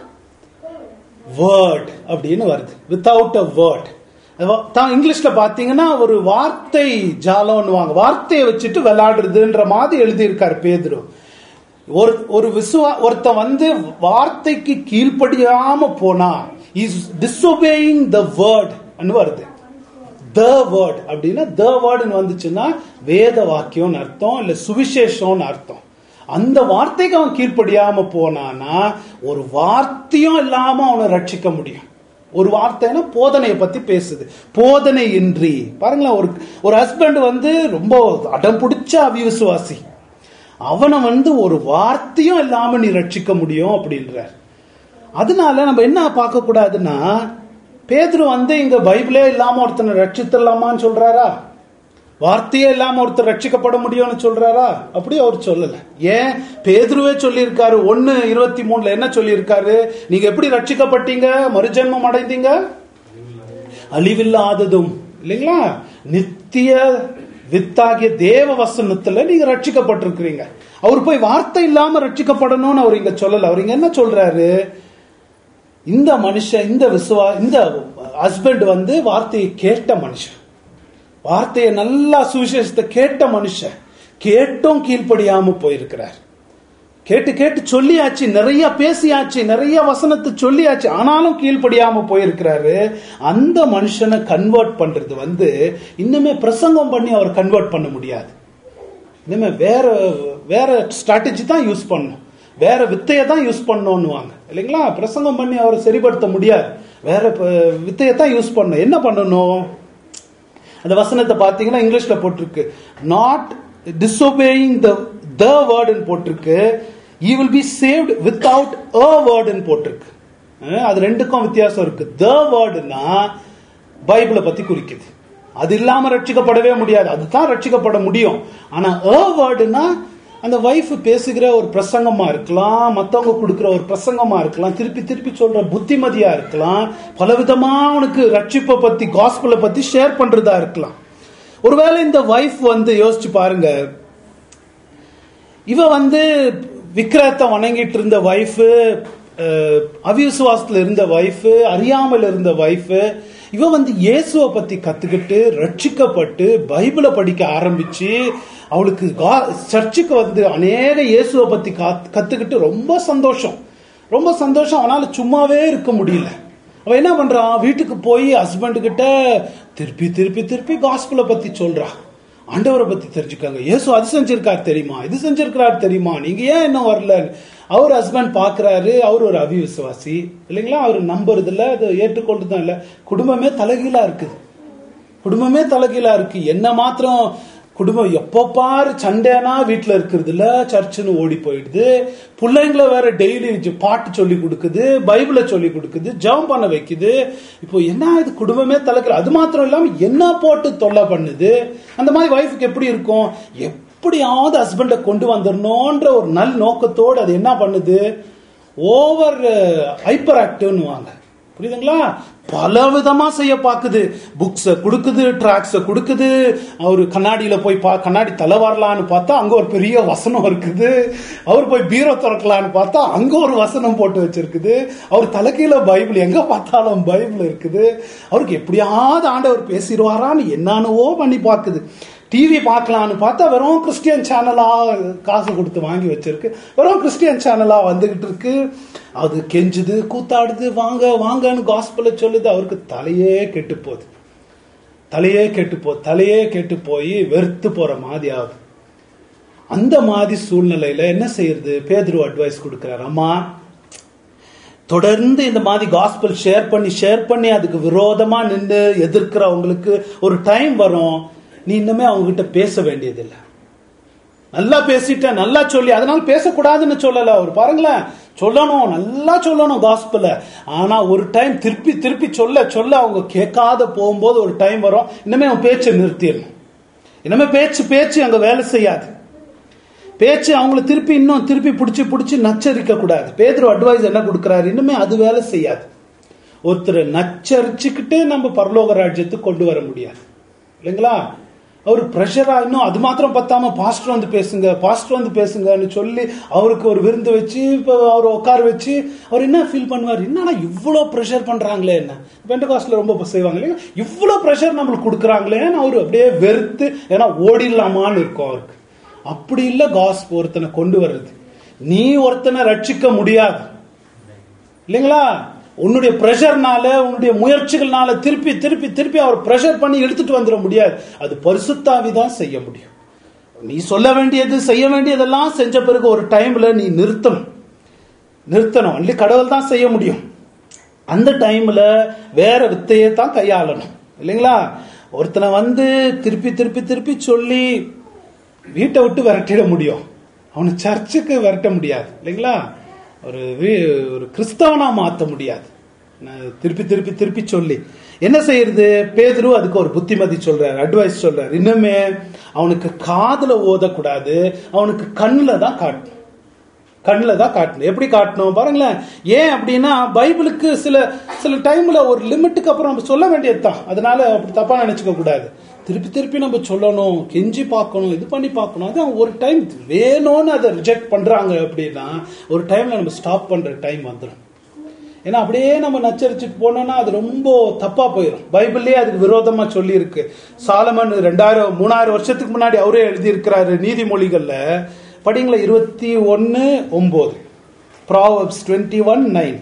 வேர்ட் அப்படின்னு வருது வித்தவுட் அ வேர்ட் இங்கிலீஷ்ல பாத்தீங்கன்னா ஒரு வார்த்தை ஜாலம்னுவாங்க வார்த்தையை வச்சுட்டு விளையாடுறதுன்ற மாதிரி எழுதியிருக்காரு பேதுரு ஒரு ஒரு விசுவா ஒருத்தன் வந்து வார்த்தைக்கு கீழ்ப்படியாம போனா இஸ் டிஸ்ஒபேயிங் த வேர்ட் வருது த வேர்ட் அப்படின்னா த வேர்டுன்னு வந்துச்சுன்னா வேத வாக்கியம்னு அர்த்தம் இல்ல சுவிசேஷம்னு அர்த்தம் அந்த வார்த்தைக்கு அவன் கீழ்ப்படியாம போனானா ஒரு வார்த்தையும் இல்லாம அவனை ரட்சிக்க முடியும் ஒரு வார்த்தைன்னா போதனையை பத்தி பேசுது போதனை இன்றி பாருங்களேன் ஒரு ஒரு ஹஸ்பண்ட் வந்து ரொம்ப அடம் பிடிச்ச அவிவிசுவாசி அவனை வந்து ஒரு வார்த்தையும் இல்லாம நீ ரட்சிக்க முடியும் அப்படின்றார் அதனால நம்ம என்ன பார்க்க கூடாதுன்னா பேதுரு வந்து இங்க பைபிளே இல்லாம ஒருத்தனை ரட்சித்தரலாமான்னு சொல்றாரா வார்த்தையே இல்லாம ஒருத்தர் ரட்சிக்கப்பட முடியும்னு சொல்றாரா அப்படி அவர் சொல்லல ஏன் பேதுருவே சொல்லியிருக்காரு ஒன்னு இருபத்தி மூணுல என்ன சொல்லியிருக்காரு நீங்க எப்படி ரட்சிக்கப்பட்டீங்க மறுஜென்மம் அடைந்தீங்க அழிவில்லாததும் இல்லைங்களா நித்திய வித்தாகிய தேவ வசனத்துல நீங்க ரட்சிக்கப்பட்டிருக்கிறீங்க அவர் போய் வார்த்தை இல்லாம ரட்சிக்கப்படணும்னு அவர் இங்க சொல்லல அவர் இங்க என்ன சொல்றாரு இந்த மனுஷன் இந்த விசுவா இந்த ஹஸ்பண்ட் வந்து வார்த்தையை கேட்ட மனுஷன் வார்த்தையை நல்லா சுவிசேஷத்தை கேட்ட மனுஷன் கேட்டும் கீழ்ப்படியாம போயிருக்கிறார் கேட்டு கேட்டு சொல்லியாச்சு நிறைய பேசியாச்சு நிறைய வசனத்தை சொல்லியாச்சு ஆனாலும் கீழ்ப்படியாம போயிருக்கிறாரு அந்த மனுஷனை கன்வெர்ட் பண்றது வந்து இன்னுமே பிரசங்கம் பண்ணி அவர் கன்வெர்ட் பண்ண முடியாது இனிமே வேற வேற ஸ்ட்ராட்டஜி தான் யூஸ் பண்ணும் வேற வித்தையை தான் யூஸ் பண்ணணும்னுவாங்க இல்லைங்களா பிரசங்கம் பண்ணி அவரை சரிப்படுத்த முடியாது வேற ப- வித்தையை தான் யூஸ் பண்ணணும் என்ன பண்ணணும் அந்த வசனத்தை பார்த்தீங்கன்னா இங்கிலீஷ்ல போட்டிருக்கு நாட் டிஸ்ஒபேயிங் த த வேர்டுன்னு போட்டிருக்கு he will be saved without a வேர்டுன்னு போட்டிருக்கு அஹ் அது ரெண்டுக்கும் வித்தியாசம் இருக்கு த வேர்டுனா பைபிளை பத்தி குறிக்குது அது இல்லாம ரட்சிக்கப்படவே முடியாது அதுதான் ரட்சிக்கப்பட முடியும் ஆனா அ வேர்டுனா அந்த வைஃப் பேசுகிற ஒரு பிரசங்கமா இருக்கலாம் மத்தவங்க கொடுக்கிற ஒரு பிரசங்கமா இருக்கலாம் திருப்பி திருப்பி சொல்ற புத்திமதியா இருக்கலாம் பலவிதமா அவனுக்கு ரட்சிப்பை பத்தி காஸ்பிளை பத்தி ஷேர் பண்றதா இருக்கலாம் ஒருவேளை இந்த வைஃப் வந்து யோசிச்சு பாருங்க இவ வந்து விக்கிரத்தை வணங்கிட்டு இருந்த வைஃபு அவிசுவாசத்துல இருந்த வைஃபு அறியாமல் இருந்த வைஃபு இவ வந்து இயேசுவை பத்தி கத்துக்கிட்டு ரட்சிக்கப்பட்டு பைபிளை படிக்க ஆரம்பிச்சு அவளுக்கு கா- சர்ச்சுக்கு வந்து அநேக இயேசுவை பத்தி காத்- கத்துக்கிட்டு ரொம்ப சந்தோஷம் ரொம்ப சந்தோஷம் அவனால சும்மாவே இருக்க முடியல அவன் என்ன பண்றான் வீட்டுக்கு போய் ஹஸ்பண்ட் கிட்ட திருப்பி திருப்பி திருப்பி காஸ்பிளை பத்தி சொல்றான் ஆண்டவரை பத்தி தெரிஞ்சுக்கங்க இயேசு அது செஞ்சிருக்கார் தெரியுமா இது செஞ்சிருக்கிறார் தெரியுமா நீங்க ஏன் இன்னும் வரல அவர் ஹஸ்பண்ட் பாக்குறாரு அவர் ஒரு அவிவிசுவாசி இல்லைங்களா அவர் நம்புறது இல்ல அது ஏற்றுக்கொள்றதும் இல்ல குடும்பமே தலைகீழா இருக்குது குடும்பமே தலைகீழா இருக்கு என்ன மாத்திரம் குடும்பம் எப்போ பாரு சண்டேனா வீட்டுல இருக்கிறது இல்ல சர்ச்சுன்னு ஓடி போயிடுது பிள்ளைங்களை வேற டெய்லி பாட்டு சொல்லி கொடுக்குது பைபிளை சொல்லி கொடுக்குது ஜெபம் பண்ண வைக்குது இப்போ என்ன இது குடும்பமே தலைக்கல அது மாத்திரம் இல்லாம என்ன போட்டு தொல்லை பண்ணுது அந்த மாதிரி வைஃபுக்கு எப்படி இருக்கும் எப்ப எப்படியாவது ஹஸ்பண்டை கொண்டு வந்துடணுன்ற ஒரு நல் நோக்கத்தோடு அது என்ன பண்ணுது ஓவர் ஹைப்பர் ஆக்டிவ்னு வாங்க புரியுதுங்களா பல விதமா செய்ய பாக்குது புக்ஸ கொடுக்குது ட்ராக்ஸ கொடுக்குது அவர் கண்ணாடியில போய் பா கண்ணாடி தலை வரலான்னு பார்த்தா அங்க ஒரு பெரிய வசனம் இருக்குது அவர் போய் பீரோ திறக்கலான்னு பார்த்தா அங்க ஒரு வசனம் போட்டு வச்சிருக்குது அவர் தலைக்கீழ பைபிள் எங்க பார்த்தாலும் பைபிள் இருக்குது அவருக்கு எப்படியாவது ஆண்டவர் பேசிடுவாரான்னு என்னன்னவோ பண்ணி பாக்குது டிவி பார்க்கலான்னு பார்த்தா வெறும் கிறிஸ்டியன் சேனலா காசு கொடுத்து வாங்கி வச்சிருக்கு வெறும் கிறிஸ்டியன் சேனலா வந்துகிட்டு இருக்கு அது கெஞ்சுது கூத்தாடுது வாங்க வாங்கன்னு காஸ்பல சொல்லுது அவருக்கு தலையே கெட்டு போகுது தலையே கெட்டு போ தலையே கெட்டு போய் வெறுத்து போற மாதிரி ஆகுது அந்த மாதிரி சூழ்நிலையில என்ன செய்யறது பேதுரு அட்வைஸ் கொடுக்கிறார் அம்மா தொடர்ந்து இந்த மாதிரி காஸ்பல் ஷேர் பண்ணி ஷேர் பண்ணி அதுக்கு விரோதமா நின்று எதிர்க்கிறவங்களுக்கு ஒரு டைம் வரும் நீ இன்னுமே அவங்க கிட்ட பேச வேண்டியதில்லை நல்லா பேசிட்ட நல்லா சொல்லி அதனால பேசக்கூடாதுன்னு சொல்லல அவர் பாருங்களேன் சொல்லணும் நல்லா சொல்லணும் காஸ்பல ஆனா ஒரு டைம் திருப்பி திருப்பி சொல்ல சொல்ல அவங்க கேட்காத போகும்போது ஒரு டைம் வரும் இன்னுமே அவன் பேச்சை நிறுத்திடணும் இனிமே பேச்சு பேச்சு அங்க வேலை செய்யாது பேச்சு அவங்கள திருப்பி இன்னும் திருப்பி பிடிச்சி பிடிச்சி நச்சரிக்க கூடாது பேதர் அட்வைஸ் என்ன கொடுக்கறாரு இன்னுமே அது வேலை செய்யாது ஒருத்தரை நச்சரிச்சுக்கிட்டு நம்ம பரலோக ராஜ்யத்துக்கு கொண்டு வர முடியாது இல்லைங்களா அவர் ப்ரெஷரா இன்னும் அது மாத்திரம் பத்தாம பாஸ்டர் வந்து பேசுங்க பாஸ்டர் வந்து பேசுங்கன்னு சொல்லி அவருக்கு ஒரு விருந்து வச்சு இப்போ அவர் உட்கார வச்சு அவர் என்ன ஃபீல் பண்ணுவார் என்னன்னா இவ்வளோ ப்ரெஷர் பண்றாங்களே என்ன பெண்ட காஸ்ட்ல ரொம்ப செய்வாங்க இல்லையா இவ்வளோ ப்ரெஷர் நம்மளுக்கு கொடுக்குறாங்களேன்னு அவர் அப்படியே வெறுத்து ஏன்னா ஓடிடலாமான்னு இருக்கும் அவருக்கு அப்படி இல்லை காஸ் ஒருத்தனை கொண்டு வர்றது நீ ஒருத்தனை ரட்சிக்க முடியாது இல்லைங்களா உன்னுடைய ப்ரெஷர்னால உன்னுடைய முயற்சிகள்னால திருப்பி திருப்பி திருப்பி அவர் ப்ரெஷர் பண்ணி எடுத்துட்டு வந்துட முடியாது அது பரிசுத்தாவி தான் செய்ய முடியும் நீ சொல்ல வேண்டியது செய்ய வேண்டியதெல்லாம் செஞ்ச பிறகு ஒரு டைம்ல நீ நிறுத்தணும் நிறுத்தணும் only கடவுள் தான் செய்ய முடியும் அந்த டைம்ல வேற வித்தையை தான் கையாளணும் இல்லைங்களா ஒருத்தனை வந்து திருப்பி திருப்பி திருப்பி சொல்லி வீட்டை விட்டு விரட்டிட முடியும் அவனை சர்ச்சுக்கு விரட்ட முடியாது இல்லைங்களா ஒரு வீ- ஒரு கிறிஸ்தவனா மாத்த முடியாது நான் திருப்பி திருப்பி திருப்பி சொல்லி என்ன செய்யறது பேதுரு அதுக்கு ஒரு புத்திமதி சொல்றாரு அட்வைஸ் சொல்றாரு இன்னுமே அவனுக்கு காதுல ஓதக்கூடாது அவனுக்கு கண்ணுல தான் காட்டணும் கண்ணில் தான் காட்டணும் எப்படி காட்டணும் பாருங்களேன் ஏன் அப்படின்னா பைபிளுக்கு சில சில டைம்ல ஒரு லிமிட்டுக்கு அப்புறம் நம்ம சொல்ல வேண்டியது தான் அதனால அப்படி தப்பா நினைச்சுக்க கூடாது திருப்பி திருப்பி நம்ம சொல்லணும் கெஞ்சி பார்க்கணும் இது பண்ணி பார்க்கணும் அது ஒரு டைம் வேணும்னு அதை ரிஜெக்ட் பண்றாங்க அப்படின்னா ஒரு டைம்ல நம்ம ஸ்டாப் பண்ற டைம் வந்துடும் ஏன்னா அப்படியே நம்ம நச்சரிச்சுட்டு போனோம்னா அது ரொம்ப தப்பா போயிடும் பைபிள்லயே அதுக்கு விரோதமா சொல்லி இருக்கு சாலமன் ரெண்டாயிரம் மூணாயிரம் வருஷத்துக்கு முன்னாடி அவரே எழுதி இருக்கிறாரு நீதிமொழிகள்ல படிங்களா இருபத்தி ஒன்னு ஒன்பது ப்ராவப்ஸ் டுவெண்ட்டி ஒன் நைன்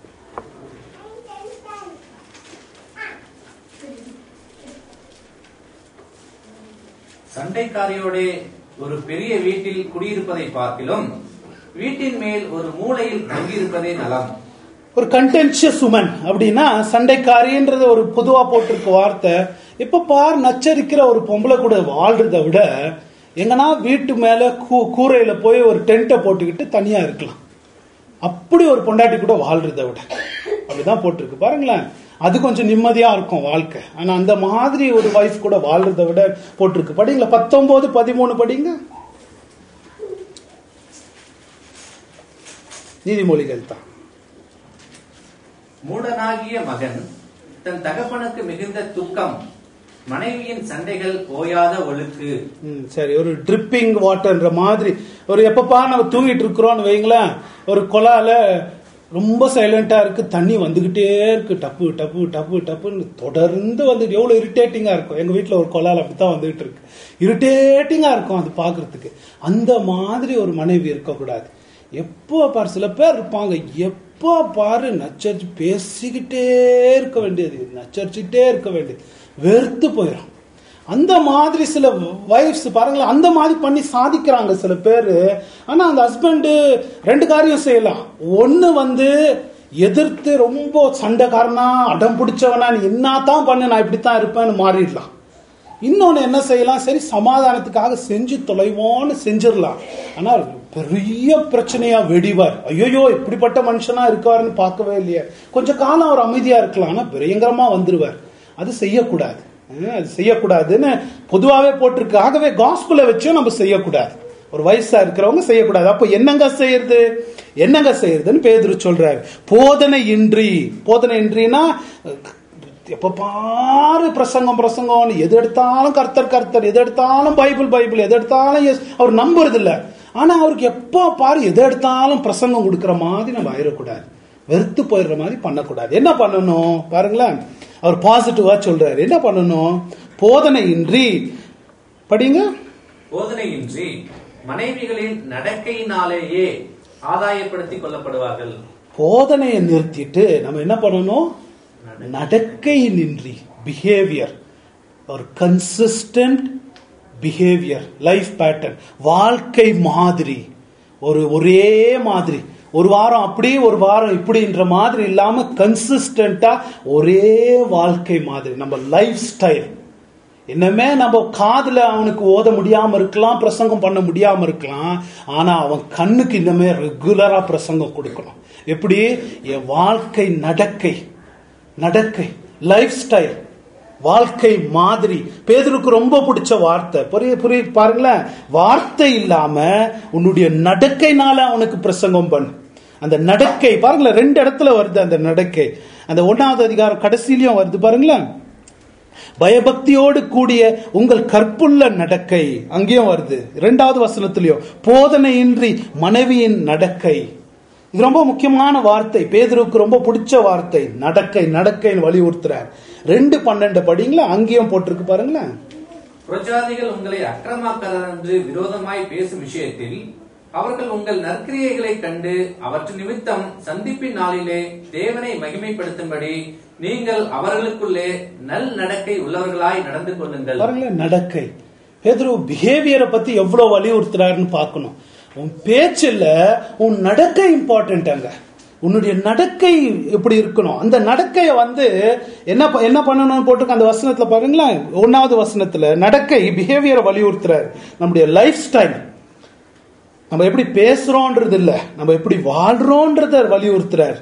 சண்டைக்காரியோடே ஒரு பெரிய வீட்டில் குடியிருப்பதை பார்க்கிலும் வீட்டின் மேல் ஒரு மூலையில் தங்கியிருப்பதே நலம் ஒரு கண்டென்ஷியஸ் உமன் அப்படின்னா சண்டைக்காரின்றது ஒரு பொதுவா போட்டிருக்க வார்த்தை இப்ப பார் நச்சரிக்கிற ஒரு பொம்பளை கூட வாழ்றத விட எங்கன்னா வீட்டு மேல கூ- கூரையில போய் ஒரு டென்ட்டை போட்டுக்கிட்டு தனியா இருக்கலாம் அப்படி ஒரு பொண்டாட்டி கூட வாழ்றத விட அப்படிதான் போட்டிருக்கு பாருங்களேன் அது கொஞ்சம் நிம்மதியா இருக்கும் வாழ்க்கை ஆனா அந்த மாதிரி ஒரு வைஃப் கூட வாழ்றத விட போட்டிருக்கு படிங்களா பத்தொன்பது பதிமூணு படிங்க நீதிமொழிகள் தான் மூடனாகிய மகன் தன் தகப்பனுக்கு மிகுந்த துக்கம் மனைவியின் சண்டைகள் ஓயாத ஒழுக்கு ம், சரி ஒரு ட்ரிப்பிங் வாட்டர்ன்ற மாதிரி ஒரு எப்பப்பா நம்ம தூங்கிட்டு இருக்கிறோம்னு வைங்களேன் ஒரு குழால ரொம்ப சைலண்டா இருக்கு தண்ணி வந்துகிட்டே இருக்கு டப்பு டப்பு டப்பு டப்புன்னு தொடர்ந்து வந்துட்டு எவ்வளவு இரிட்டேட்டிங்கா இருக்கும் எங்க வீட்ல ஒரு குழால அப்படித்தான் வந்துகிட்டு இருக்கு இரிட்டேட்டிங்கா இருக்கும் அது பாக்குறதுக்கு அந்த மாதிரி ஒரு மனைவி இருக்கக்கூடாது எப்போ பாரு சில பேர் இருப்பாங்க எப்போ பாரு நச்சரிச்சு பேசிக்கிட்டே இருக்க வேண்டியது நச்சரிச்சுட்டே இருக்க வேண்டியது வெறுத்து போயிடும் அந்த மாதிரி சில வைஃப்ஸ் பாருங்களேன் அந்த மாதிரி பண்ணி சாதிக்கிறாங்க சில பேர் ஆனா அந்த ஹஸ்பண்ட் ரெண்டு காரியம் செய்யலாம் ஒண்ணு வந்து எதிர்த்து ரொம்ப சண்டைக்காரனா அடம் பிடிச்சவனா நீ என்னத்தான் பண்ணு நான் இப்படித்தான் இருப்பேன்னு மாறிடலாம் இன்னொன்னு என்ன செய்யலாம் சரி சமாதானத்துக்காக செஞ்சு தொலைவோன்னு செஞ்சிடலாம் ஆனா பெரிய பிரச்சனையா வெடிவார் ஐயோ இப்படிப்பட்ட மனுஷனா இருக்காருன்னு பார்க்கவே இல்லையே கொஞ்ச காலம் அவர் அமைதியா இருக்கலாம் ஆனா பயங்கரமா வந்துருவார் அது செய்யக்கூடாது அஹ் அது செய்யக்கூடாதுன்னு பொதுவாகவே போட்டிருக்கு ஆகவே காஸ்புல வச்சும் நம்ம செய்யக்கூடாது ஒரு வயசா இருக்கிறவங்க செய்யக்கூடாது அப்போ என்னங்க செய்யறது என்னங்க செய்யறதுன்னு பேதுரு சொல்றாரு போதனை இன்றி போதனை இன்றினா எப்ப பாரு பிரசங்கம் பிரசங்கம் எது எடுத்தாலும் கர்த்தர் கர்த்தர் எது எடுத்தாலும் பைபிள் பைபிள் எது எடுத்தாலும் yes. அவர் நம்புறது இல்ல ஆனா அவருக்கு எப்போ பாரு எது எடுத்தாலும் பிரசங்கம் கொடுக்கிற மாதிரி நம்ம ஆயிடக்கூடாது வெறுத்து போயிடுற மாதிரி பண்ணக்கூடாது என்ன பண்ணணும் பாருங்களேன் அவர் பாசிட்டிவா சொல்றாரு என்ன பண்ணணும் போதனை இன்றி படிங்க போதனையின்றி மனைவிகளின் நடக்கையினாலேயே ஆதாயப்படுத்திக் கொள்ளப்படுவார்கள் போதனையை நிறுத்திட்டு நம்ம என்ன பண்ணணும் நடக்கை நின்றி பிஹேவியர் ஒரு கன்சிஸ்டன்ட் பிஹேவியர் லைஃப் பேட்டர்ன் வாழ்க்கை மாதிரி ஒரு ஒரே மாதிரி ஒரு வாரம் அப்படி ஒரு வாரம் இப்படின்ற மாதிரி இல்லாம கன்சிஸ்டண்டா ஒரே வாழ்க்கை மாதிரி நம்ம லைஃப் ஸ்டைல் இன்னமே நம்ம காதுல அவனுக்கு ஓத முடியாம இருக்கலாம் பிரசங்கம் பண்ண முடியாம இருக்கலாம் ஆனா அவன் கண்ணுக்கு இன்னமே ரெகுலரா பிரசங்கம் கொடுக்கணும் எப்படி என் வாழ்க்கை நடக்கை நடக்கை லைஃப் ஸ்டைல் வாழ்க்கை மாதிரி பேதருக்கு ரொம்ப பிடிச்ச வார்த்தை புரிய புரிய பாருங்களேன் வார்த்தை இல்லாம உன்னுடைய நடக்கைனால அவனுக்கு பிரசங்கம் பண்ணு அந்த நடக்கை பாருங்களேன் ரெண்டு இடத்துல வருது அந்த நடக்கை அந்த ஒன்னாவது அதிகாரம் கடைசியிலயும் வருது பாருங்களேன் பயபக்தியோடு கூடிய உங்கள் கற்புள்ள நடக்கை அங்கேயும் வருது இரண்டாவது வசனத்திலையும் போதனையின்றி மனைவியின் நடக்கை இது ரொம்ப முக்கியமான வார்த்தை பேதுருக்கு ரொம்ப பிடிச்ச வார்த்தை நடக்கை நடக்கைன்னு வலியுறுத்துறார் ரெண்டு பன்னெண்டு படிங்களா அங்கேயும் போட்டிருக்கு பாருங்களேன் புரஜாதிகள் உங்களை அக்கிரமாக்காரர் என்று விரோதமாய் பேசும் விஷயத்தில் அவர்கள் உங்கள் நற்கிரியைகளை கண்டு அவற்று நிமித்தம் சந்திப்பின் நாளிலே தேவனை மகிமைப்படுத்தும்படி நீங்கள் அவர்களுக்குள்ளே நல் நடக்கை உள்ளவர்களாய் நடந்து கொள்ளுங்கள் பாருங்களேன் நடக்கை பேதுரு பிஹேவியரை பத்தி எவ்வளவு வலியுறுத்துறாருன்னு பார்க்கணும் உன் பேச்சில் உன் நடக்கை இம்பார்ட்டன்ட் அங்க உன்னுடைய நடக்கை எப்படி இருக்கணும் அந்த நடக்கையை வந்து என்ன ப- என்ன பண்ணணும்னு போட்டிருக்க அந்த வசனத்துல பாருங்களேன் ஒன்னாவது வசனத்துல நடக்கை பிஹேவியரை வலியுறுத்துறாரு நம்முடைய லைஃப் ஸ்டைல் நம்ம எப்படி பேசுறோன்றது இல்ல நம்ம எப்படி வாழ்றோன்றத வலியுறுத்துறாரு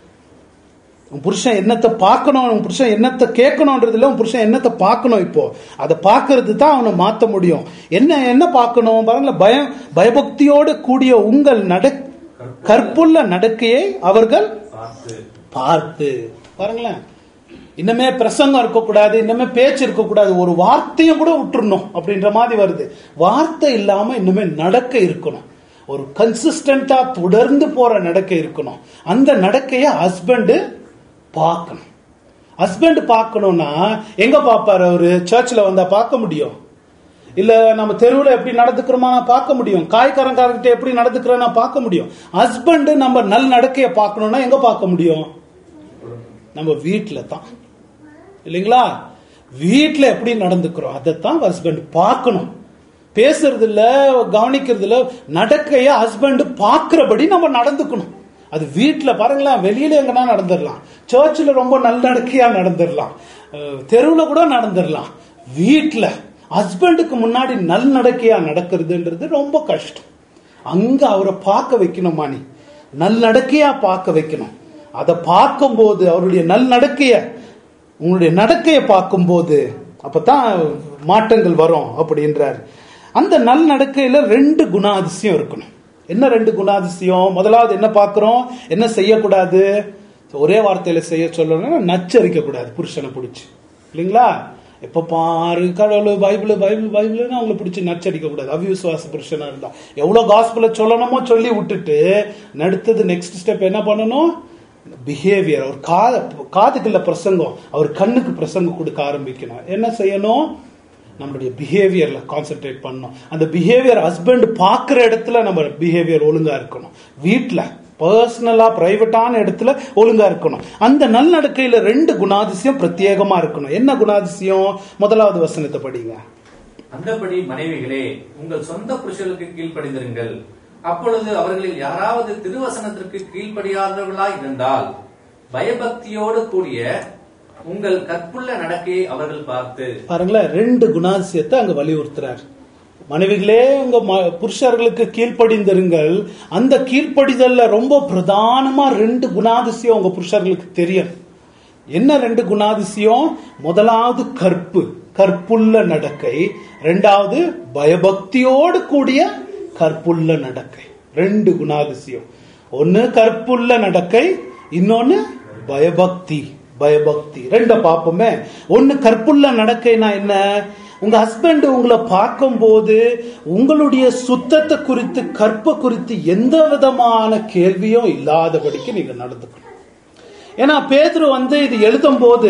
உன் புருஷன் என்னத்தை பார்க்கணும் உன் புருஷன் என்னத்தை கேட்கணும்ன்றது இல்ல உன் புருஷன் என்னத்தை பார்க்கணும் இப்போ அதை பார்க்கறது தான் அவனை மாத்த முடியும் என்ன என்ன பார்க்கணும் பாருங்களேன் பயம் பயபக்தியோடு கூடிய உங்கள் நட கற்புள்ள நடக்கையை அவர்கள் பார்த்து பார்த்து பாருங்களேன் இன்னமே பிரசங்கம் இருக்கக்கூடாது இன்னமே பேச்சு இருக்கக்கூடாது ஒரு வார்த்தையும் கூட விட்டுறணும் அப்படின்ற மாதிரி வருது வார்த்தை இல்லாம இன்னுமே நடக்க இருக்கணும் ஒரு கன்சிஸ்டண்டா தொடர்ந்து போற நடக்கை இருக்கணும் அந்த நடக்கைய ஹஸ்பண்ட் பார்க்கணும் ஹஸ்பண்ட் பார்க்கணும்னா எங்க பார்ப்பாரு அவரு சர்ச்சில் வந்தா பார்க்க முடியும் இல்ல நம்ம தெருவுல எப்படி நடந்துக்கிறோமா நான் பார்க்க முடியும் காய்கறங்காரங்கிட்ட எப்படி நடந்துக்கிறோம் நான் பார்க்க முடியும் ஹஸ்பண்ட் நம்ம நல் நடக்கைய பார்க்கணும்னா எங்க பார்க்க முடியும் நம்ம வீட்ல தான் இல்லைங்களா வீட்ல எப்படி நடந்துக்கிறோம் அதைத்தான் ஹஸ்பண்ட் பார்க்கணும் பேசுறது இல்ல கவனிக்கிறது இல்ல நடக்கைய ஹஸ்பண்ட் பார்க்கிறபடி நம்ம நடந்துக்கணும் அது வீட்ல பாருங்களேன் வெளியில எங்கன்னா நடந்துடலாம் சர்ச்சில் ரொம்ப நல்லடக்கையா நடந்துடலாம் அஹ் தெருவுல கூட நடந்துடலாம் வீட்ல ஹஸ்பண்டுக்கு முன்னாடி நல்லடக்கையா நடக்கிறதுன்றது ரொம்ப கஷ்டம் அங்க அவரை பார்க்க வைக்கணும் மாணி நல்லடக்கையா பார்க்க வைக்கணும் அதை பார்க்கும்போது அவருடைய நல்நடக்கைய உங்களுடைய நடக்கையை பார்க்கும்போது அப்பதான் மாற்றங்கள் வரும் அப்படின்றார் அந்த நல்நடக்கையில ரெண்டு குணாதிசயம் இருக்கணும் என்ன ரெண்டு குணாதிசயம் முதலாவது என்ன பார்க்கிறோம் என்ன செய்யக்கூடாது ஒரே வார்த்தையில செய்ய சொல்லணும்னா நச்சரிக்க கூடாது புருஷனை பிடிச்சி இல்லைங்களா எப்ப பாரு கடவுள் பைபிள் பைபிள் பைபிள்னு அவங்களை பிடிச்சி நச்சடிக்க கூடாது அவிசுவாச புருஷனா இருந்தா எவ்வளவு காஸ்பிள சொல்லணுமோ சொல்லி விட்டுட்டு அடுத்தது நெக்ஸ்ட் ஸ்டெப் என்ன பண்ணணும் பிஹேவியர் அவர் காது காதுக்குள்ள பிரசங்கம் அவர் கண்ணுக்கு பிரசங்கம் கொடுக்க ஆரம்பிக்கணும் என்ன செய்யணும் நம்மளுடைய பிஹேவியர்ல கான்சென்ட்ரேட் பண்ணணும் அந்த பிஹேவியர் ஹஸ்பண்ட் பார்க்குற இடத்துல நம்ம பிஹேவியர் ஒழுங்கா இருக்கணும் வீட்டில் பர்சனலா பிரைவேட்டான இடத்துல ஒழுங்கா இருக்கணும் அந்த நல்நடக்கையில ரெண்டு குணாதிசயம் பிரத்யேகமா இருக்கணும் என்ன குணாதிசயம் முதலாவது வசனத்தை படிங்க அந்தபடி மனைவிகளே உங்கள் சொந்த புருஷர்களுக்கு கீழ்ப்படிந்திருங்கள் அப்பொழுது அவர்களில் யாராவது திருவசனத்திற்கு கீழ்ப்படியாதவர்களாய் இருந்தால் பயபக்தியோடு கூடிய உங்கள் கற்புள்ள நடக்கையை அவர்கள் பார்த்து பாருங்களேன் ரெண்டு குணாதிசயத்தை அங்க வலியுறுத்துறார் மனைவிகளே உங்க ம- புருஷர்களுக்கு கீழ்ப்படிந்திருங்கள் அந்த கீழ்ப்படிதல்ல ரொம்ப பிரதானமா ரெண்டு குணாதிசயம் உங்க புருஷர்களுக்கு தெரியும் என்ன ரெண்டு குணாதிசயம் முதலாவது கற்பு கற்புள்ள நடக்கை ரெண்டாவது பயபக்தியோடு கூடிய கற்புள்ள நடக்கை ரெண்டு குணாதிசயம் ஒன்னு கற்புள்ள நடக்கை இன்னொன்னு பயபக்தி பயபக்தி ரெண்ட பாப்போமே ஒன்னு கற்புள்ள நடக்கைனா என்ன உங்க ஹஸ்பண்ட் உங்களை பார்க்கும்போது உங்களுடைய சுத்தத்தை குறித்து கற்பை குறித்து எந்த விதமான கேள்வியும் இல்லாதபடிக்கு நீங்க நடந்துக்கணும் ஏன்னா பேதுரு வந்து இது எழுதும் போது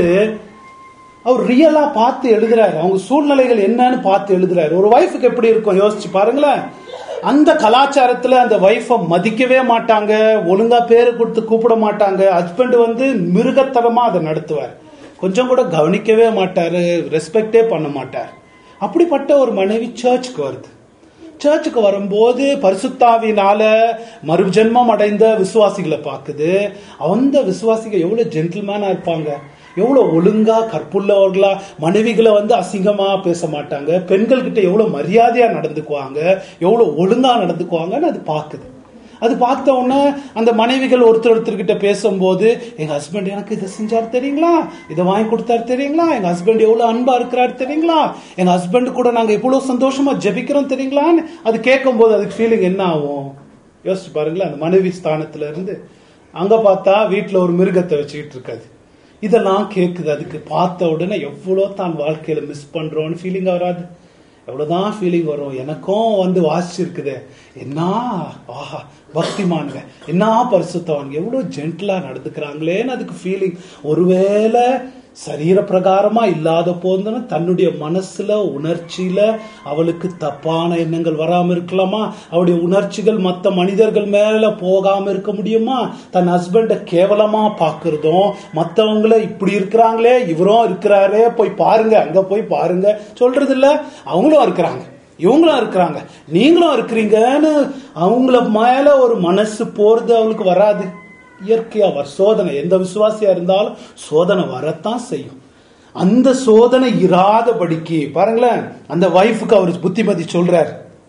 அவர் ரியலா பார்த்து எழுதுறாரு அவங்க சூழ்நிலைகள் என்னன்னு பார்த்து எழுதுறாரு ஒரு ஒய்ஃபுக்கு எப்படி இருக்கும் யோசிச்சு பாருங்களேன் அந்த கலாச்சாரத்துல அந்த ஒய்ஃபை மதிக்கவே மாட்டாங்க ஒழுங்கா பேரு கொடுத்து கூப்பிட மாட்டாங்க ஹஸ்பண்ட் வந்து மிருகத்தனமா அதை நடத்துவார் கொஞ்சம் கூட கவனிக்கவே மாட்டாரு ரெஸ்பெக்டே பண்ண மாட்டார் அப்படிப்பட்ட ஒரு மனைவி சர்ச்சுக்கு வருது சர்ச்சுக்கு வரும்போது பரிசுத்தாவினால மறுஜென்மம் அடைந்த விசுவாசிகளை பார்க்குது அந்த விசுவாசிகள் எவ்வளவு ஜென்டில்மேனா இருப்பாங்க எவ்வளவு ஒழுங்கா கற்புள்ளவர்களா மனைவிகளை வந்து அசிங்கமா பேச மாட்டாங்க பெண்கள் கிட்ட எவ்வளவு மரியாதையா நடந்துக்குவாங்க எவ்வளவு ஒழுங்கா நடந்துக்குவாங்கன்னு அது பார்க்குது அது பார்த்த உடனே அந்த மனைவிகள் ஒருத்தர் ஒருத்தர்கிட்ட பேசும்போது எங்க ஹஸ்பண்ட் எனக்கு இதை செஞ்சார் தெரியுங்களா இதை வாங்கி கொடுத்தாரு தெரியுங்களா எங்க ஹஸ்பண்ட் எவ்வளவு அன்பா இருக்கிறாரு தெரியுங்களா எங்க ஹஸ்பண்ட் கூட நாங்க எவ்வளவு சந்தோஷமா ஜெபிக்கிறோம் தெரியுங்களான்னு அது கேட்கும் போது அதுக்கு ஃபீலிங் என்ன ஆகும் யோசிச்சு பாருங்களேன் அந்த மனைவி ஸ்தானத்துல இருந்து அங்க பார்த்தா வீட்டுல ஒரு மிருகத்தை வச்சுக்கிட்டு இருக்காது இதெல்லாம் கேக்குது அதுக்கு பார்த்த உடனே எவ்வளோ தான் வாழ்க்கையில மிஸ் பண்றோம்னு ஃபீலிங் வராது எவ்வளவுதான் ஃபீலிங் வரும் எனக்கும் வந்து வாசிச்சிருக்குது என்ன ஆஹா பக்திமானுங்க என்ன பரிசுத்தவானுங்க எவ்வளவு ஜென்டிலா நடந்துக்கிறாங்களேன்னு அதுக்கு ஃபீலிங் ஒருவேளை சரீர பிரகாரமா இல்லாத போதுன்னு தன்னுடைய மனசுல உணர்ச்சியில அவளுக்கு தப்பான எண்ணங்கள் வராம இருக்கலாமா அவளுடைய உணர்ச்சிகள் மற்ற மனிதர்கள் மேல போகாம இருக்க முடியுமா தன் ஹஸ்பண்ட கேவலமா பாக்குறதும் மத்தவங்கள இப்படி இருக்கிறாங்களே இவரும் இருக்கிறாரே போய் பாருங்க அங்க போய் பாருங்க சொல்றது இல்ல அவங்களும் இருக்கிறாங்க இவங்களும் இருக்கிறாங்க நீங்களும் இருக்கிறீங்கன்னு அவங்கள மேல ஒரு மனசு போறது அவளுக்கு வராது இயற்கையா வர் சோதனை எந்த விசுவாசியா இருந்தாலும் சோதனை வரத்தான் செய்யும் அந்த சோதனை இராதபடிக்கு பாருங்களேன் அந்த வைஃபுக்கு அவர் புத்திமதி சொல்றார்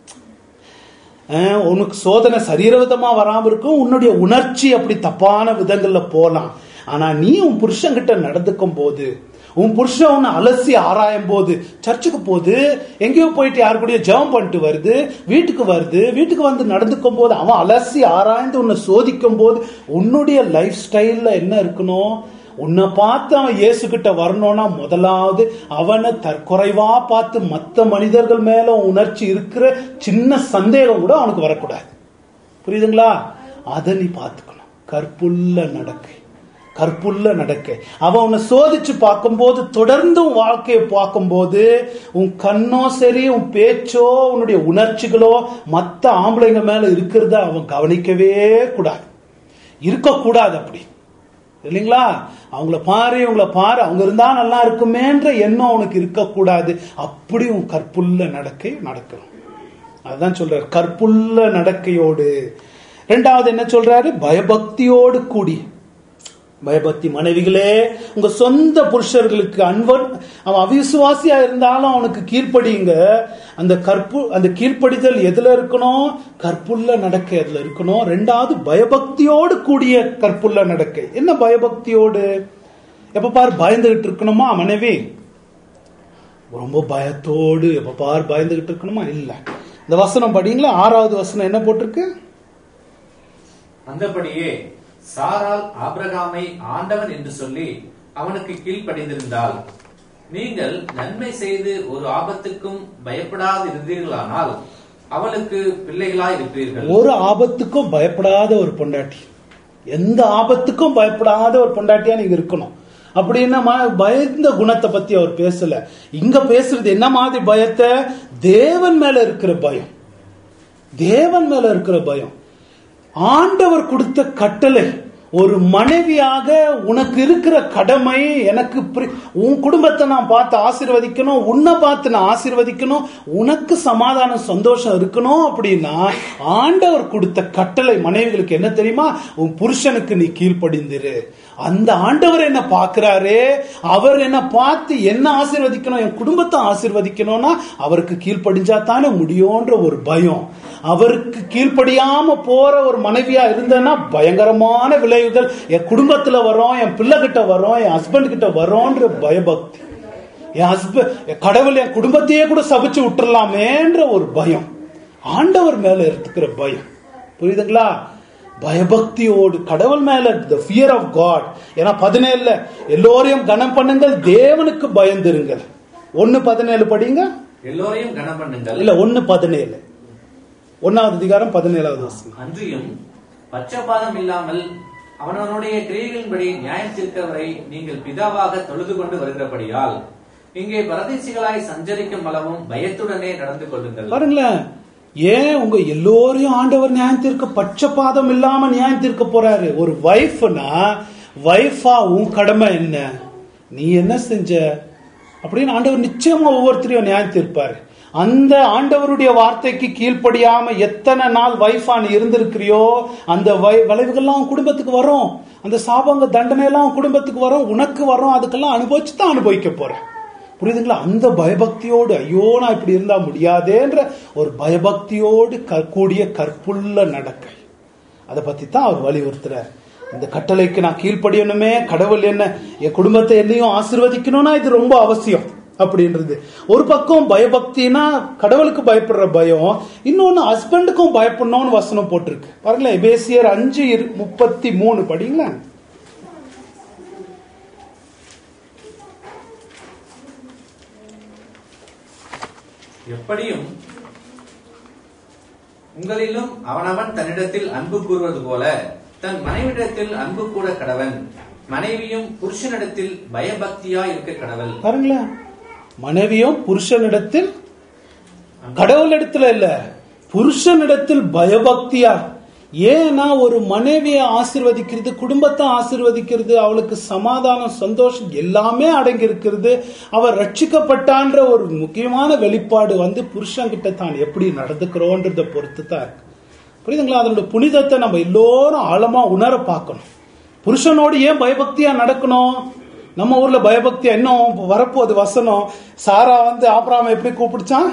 அஹ், உனக்கு சோதனை சரீரவிதமா வராம இருக்கும் உன்னுடைய உணர்ச்சி அப்படி தப்பான விதங்கள்ல போலாம் ஆனா நீ உன் புருஷன்கிட்ட நடந்துக்கும் போது உன் புருஷன் உன்னை அலசி ஆராயும் போது சர்ச்சுக்கு போகுது எங்கேயோ போயிட்டு யாரு கூடயோ ஜெபம் பண்ணிட்டு வருது வீட்டுக்கு வருது வீட்டுக்கு வந்து நடந்துக்கும் போது அவன் அலசி ஆராய்ந்து உன்னை சோதிக்கும் போது உன்னுடைய லைஃப் ஸ்டைல்ல என்ன இருக்கணும் உன்னை பார்த்து அவன் இயேசு கிட்ட வரணும்னா முதலாவது அவனை தற்குறைவா பார்த்து மற்ற மனிதர்கள் மேல உணர்ச்சி இருக்கிற சின்ன சந்தேகம் கூட அவனுக்கு வரக்கூடாது புரியுதுங்களா அதை நீ பார்த்துக்கணும் கற்புள்ள நடக்கை கற்புள்ள நடக்கை அவன் உன்னை சோதிச்சு பார்க்கும்போது தொடர்ந்து உன் வாழ்க்கையை பார்க்கும்போது உன் கண்ணோ சரி உன் பேச்சோ உன்னுடைய உணர்ச்சிகளோ மற்ற ஆம்பளைங்க மேல இருக்கிறத அவன் கவனிக்கவே கூடாது இருக்கக்கூடாது அப்படி இல்லைங்களா அவங்கள பாரு இவங்கள பாரு அவங்க இருந்தா நல்லா இருக்குமேன்ற எண்ணம் உனக்கு இருக்கக்கூடாது அப்படி உன் கற்புள்ள நடக்கை நடக்கணும் அதுதான் சொல்றாரு கற்புள்ள நடக்கையோடு ரெண்டாவது என்ன சொல்றாரு பயபக்தியோடு கூடி பயபக்தி மனைவிகளே உங்க சொந்த புருஷர்களுக்கு அன்பன் அவன் அவிசுவாசியா இருந்தாலும் அவனுக்கு கீழ்ப்படியுங்க அந்த கற்பு அந்த கீழ்ப்படிதல் எதுல இருக்கணும் கற்புள்ள நடக்கை அதுல இருக்கணும் ரெண்டாவது பயபக்தியோடு கூடிய கற்புள்ள நடக்கை என்ன பயபக்தியோடு எப்ப பாரு பயந்துகிட்டு இருக்கணுமா மனைவி ரொம்ப பயத்தோடு எப்ப பாரு பயந்துகிட்டு இருக்கணுமா இல்ல இந்த வசனம் படிங்களா ஆறாவது வசனம் என்ன போட்டிருக்கு அந்தபடியே சாரால் ஆபிரகாமை ஆண்டவன் என்று சொல்லி அவனுக்கு கீழ்ப்படிந்திருந்தால் நீங்கள் நன்மை செய்து ஒரு ஆபத்துக்கும் பயப்படாது இருந்தீர்களானால் அவளுக்கு பிள்ளைகளாய் இருப்பீர்கள் ஒரு ஆபத்துக்கும் பயப்படாத ஒரு பொண்டாட்டி எந்த ஆபத்துக்கும் பயப்படாத ஒரு பொண்டாட்டியா நீங்க இருக்கணும் அப்படின்னா ம- பயந்த குணத்தை பத்தி அவர் பேசல இங்க பேசுறது என்ன மாதிரி பயத்தை தேவன் மேல இருக்கிற பயம் தேவன் மேல இருக்கிற பயம் ஆண்டவர் கொடுத்த கட்டளை ஒரு மனைவியாக உனக்கு இருக்கிற கடமை எனக்கு பிரி- உன் குடும்பத்தை நான் பார்த்து ஆசீர்வதிக்கணும் உன்னை பார்த்து நான் ஆசீர்வதிக்கணும் உனக்கு சமாதானம் சந்தோஷம் இருக்கணும் அப்படின்னா ஆண்டவர் கொடுத்த கட்டளை மனைவிகளுக்கு என்ன தெரியுமா உன் புருஷனுக்கு நீ கீழ்ப்படிந்திரு அந்த ஆண்டவர் என்ன பார்க்கிறாரே அவர் என்ன பார்த்து என்ன ஆசீர்வதிக்கணும் என் குடும்பத்தை ஆசீர்வதிக்கணும்னா அவருக்கு கீழ்ப்படிஞ்சா தானே முடியும்ன்ற ஒரு பயம் அவருக்கு கீழ்ப்படியாம போற ஒரு மனைவியா இருந்தேன்னா பயங்கரமான விளைவுகள் என் குடும்பத்துல வரும் என் பிள்ளை கிட்ட வரும் என் ஹஸ்பண்ட் கிட்ட வரோன்ற பயபக்தி என் ஹஸ்பண்ட் கடவுள் என் குடும்பத்தையே கூட சபிச்சு விட்டுறலாமேன்ற ஒரு பயம் ஆண்டவர் மேல இருக்கிற பயம் புரியுதுங்களா பயபக்தியோடு கடவுள் மேல த ஃபியர் ஆஃப் காட் ஏன்னா பதினேழுல எல்லோரையும் கனம் பண்ணுங்கள் தேவனுக்கு பயந்திருங்கள் ஒன்னு பதினேழு படிங்க எல்லோரையும் கனம் பண்ணுங்கள் இல்ல ஒன்னு பதினேழு ஒன்னாவது அதிகாரம் பதினேழாவது வசனம் அன்றியும் பட்சபாதம் இல்லாமல் அவனவனுடைய கிரியைகளின்படி நியாயம் தீர்க்கிறவரை நீங்கள் பிதாவாக தொழுது கொண்டு வருகிறபடியால் இங்கே பரதேசிகளாய் சஞ்சரிக்கும் அளவும் பயத்துடனே நடந்து கொள்ளுங்கள் பாருங்களேன் ஏன் உங்க எல்லோரையும் ஆண்டவர் நியாயம் தீர்க்க பட்சபாதம் இல்லாம நியாயம் தீர்க்க போறாரு ஒரு வைஃப்னா வைஃபா உன் கடமை என்ன நீ என்ன செஞ்ச அப்படின்னு ஆண்டவர் நிச்சயமா ஒவ்வொருத்தரையும் நியாயம் தீர்ப்பாரு அந்த ஆண்டவருடைய வார்த்தைக்கு கீழ்ப்படியாம எத்தனை நாள் வைஃபா நீ இருந்திருக்கிறியோ அந்த வை- விளைவுகள்லாம் உன் குடும்பத்துக்கு வரும் அந்த சாபங்க தண்டனை எல்லாம் உன் குடும்பத்துக்கு வரும் உனக்கு வரும் அதுக்கெல்லாம் அனுபவிச்சு தான் அனுபவிக்க போற புரியுதுங்களா அந்த பயபக்தியோடு ஐயோ நான் இப்படி இருந்தா முடியாதேன்ற ஒரு பயபக்தியோடு க- கூடிய கற்புள்ள நடக்கை அதை பத்தி தான் அவர் வலியுறுத்துறார் இந்த கட்டளைக்கு நான் கீழ்ப்படியணுமே கடவுள் என்ன என் குடும்பத்தை என்னையும் ஆசீர்வதிக்கணும்னா இது ரொம்ப அவசியம் அப்படின்றது ஒரு பக்கம் பயபக்தினா கடவுளுக்கு பயப்படுற பயம் இன்னொன்னு ஹஸ்பண்டுக்கும் பயப்படணும்னு வசனம் போட்டிருக்கு பாருங்களேன் எபேசியர் அஞ்சு இரு- முப்பத்தி மூணு படிங்களேன் எப்படியும் உங்களிலும் அவனவன் தன்னிடத்தில் அன்பு கூறுவது போல தன் மனைவிடத்தில் அன்பு கூட கடவன் மனைவியும் புருஷனிடத்தில் பயபக்தியாய் இருக்க கடவள் பாருங்களேன் மனைவியும் புருஷனிடத்தில் கடவுளிடத்துல இல்ல புருஷனிடத்தில் பயபக்தியா ஏன்னா ஒரு மனைவியை ஆசீர்வதிக்கிறது குடும்பத்தை ஆசீர்வதிக்கிறது அவளுக்கு சமாதானம் சந்தோஷம் எல்லாமே அடங்கி இருக்கிறது அவர் ரட்சிக்கப்பட்டான்ற ஒரு முக்கியமான வெளிப்பாடு வந்து புருஷன்கிட்ட தான் எப்படி நடந்துக்கிறோன்றத பொறுத்து தான் இருக்கு புரியுதுங்களா அதனோட புனிதத்தை நம்ம எல்லோரும் ஆழமா உணர பார்க்கணும் புருஷனோடு ஏன் பயபக்தியா நடக்கணும் நம்ம ஊர்ல பயபக்தியா இன்னும் வரப்போகுது வசனம் சாரா வந்து ஆபிராம எப்படி கூப்பிடுச்சான்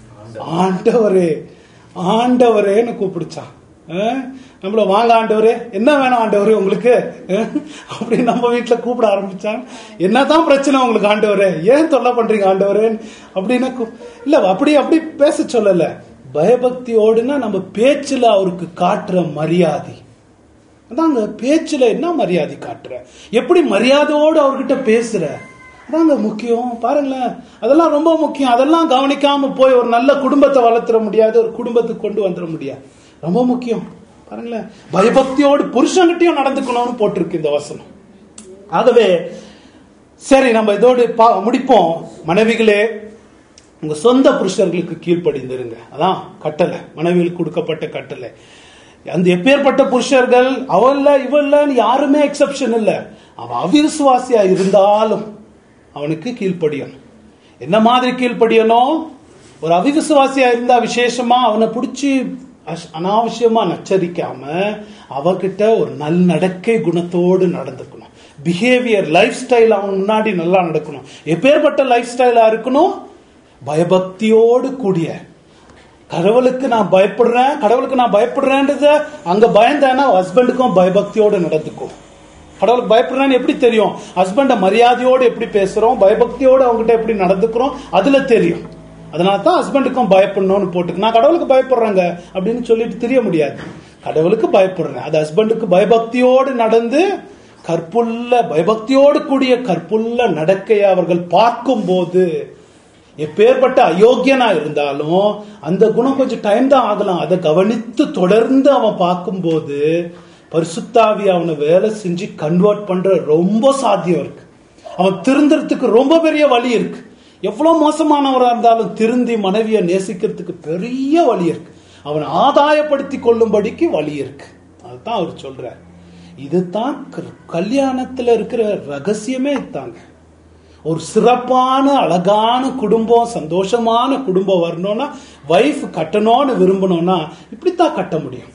ஆண்டவரே ஆண்டவரேன்னு கூப்பிடுச்சான் அஹ், நம்மள வாங்க ஆண்டவரே என்ன வேணும் ஆண்டவரே உங்களுக்கு அஹ், அப்படி நம்ம வீட்டுல கூப்பிட ஆரம்பிச்சான் என்னதான் பிரச்சனை உங்களுக்கு ஆண்டவரே ஏன் தொல்லை பண்றீங்க ஆண்டவரே அப்படின்னு கூ- இல்ல அப்படி அப்படி பேச சொல்லல பயபக்தியோடுன்னா நம்ம பேச்சுல அவருக்கு காட்டுற மரியாதை அதாங்க பேச்சுல என்ன மரியாதை காட்டுற எப்படி மரியாதையோடு அவர்கிட்ட பேசுற அதாங்க முக்கியம் பாருங்களேன் அதெல்லாம் ரொம்ப முக்கியம் அதெல்லாம் கவனிக்காம போய் ஒரு நல்ல குடும்பத்தை வளர்த்துற முடியாது ஒரு குடும்பத்துக்கு கொண்டு வந்துட முடியாது ரொம்ப முக்கியம் பாருங்களேன் பயபக்தியோடு புருஷன்கிட்டயும் நடந்துக்கணும்னு போட்டிருக்கு இந்த வசனம் ஆகவே சரி நம்ம இதோடு பா- முடிப்போம் மனைவிகளே உங்க சொந்த புருஷர்களுக்கு கீழ்ப்படிந்திருங்க அதான் கட்டளை மனைவிகளுக்கு கொடுக்கப்பட்ட கட்டளை அந்த எப்பேற்பட்ட புருஷர்கள் அவல்ல இவல்லன்னு யாருமே எக்ஸெப்ஷன் இல்ல அவன் அவிசுவாசியா இருந்தாலும் அவனுக்கு கீழ்ப்படியணும் என்ன மாதிரி கீழ்ப்படியணும் ஒரு அவிசுவாசியா இருந்தா விசேஷமா அவனை பிடிச்சி அஸ்- அனாவசியமா நச்சரிக்காம அவகிட்ட ஒரு நல் நடக்கை குணத்தோடு நடந்துக்கணும் பிஹேவியர் லைஃப் ஸ்டைல் அவன் முன்னாடி நல்லா நடக்கணும் எப்பேற்பட்ட லைஃப் ஸ்டைலா இருக்கணும் பயபக்தியோடு கூடிய கடவுளுக்கு நான் பயப்படுறேன் கடவுளுக்கு நான் பயப்படுறேன்றத அங்க பயந்தேன்னா ஹஸ்பண்டுக்கும் பயபக்தியோடு நடந்துக்கும் கடவுளுக்கு பயப்படுறேன்னு எப்படி தெரியும் ஹஸ்பண்ட மரியாதையோடு எப்படி பேசுறோம் பயபக்தியோடு அவங்ககிட்ட எப்படி நடந்துக்கிறோம் அதுல தெரியும் அதனால தான் ஹஸ்பண்டுக்கும் பயப்படணும்னு போட்டு நான் கடவுளுக்கு பயப்படுறேங்க அப்படின்னு சொல்லிட்டு தெரிய முடியாது கடவுளுக்கு பயப்படுறேன் அது ஹஸ்பண்டுக்கு பயபக்தியோடு நடந்து கற்புள்ள பயபக்தியோடு கூடிய கற்புள்ள நடக்கையை அவர்கள் பார்க்கும்போது எப்பேற்பட்ட அயோக்கியனா இருந்தாலும் அந்த குணம் கொஞ்சம் டைம் தான் ஆகலாம் அதை கவனித்து தொடர்ந்து அவன் பார்க்கும்போது பரிசுத்தாவி அவனை வேலை செஞ்சு கன்வெர்ட் பண்ற ரொம்ப சாத்தியம் இருக்கு அவன் திருந்துறதுக்கு ரொம்ப பெரிய வழி இருக்கு எவ்வளவு மோசமானவரா இருந்தாலும் திருந்தி மனைவியை நேசிக்கிறதுக்கு பெரிய வழி இருக்கு அவனை ஆதாயப்படுத்தி கொள்ளும்படிக்கு வழி இருக்கு அதுதான் அவர் சொல்றார் இதுதான் க- கல்யாணத்துல இருக்கிற ரகசியமே தாங்க ஒரு சிறப்பான அழகான குடும்பம் சந்தோஷமான குடும்பம் வரணும்னா வைஃப் கட்டணும்னு விரும்பணும்னா இப்படித்தான் கட்ட முடியும்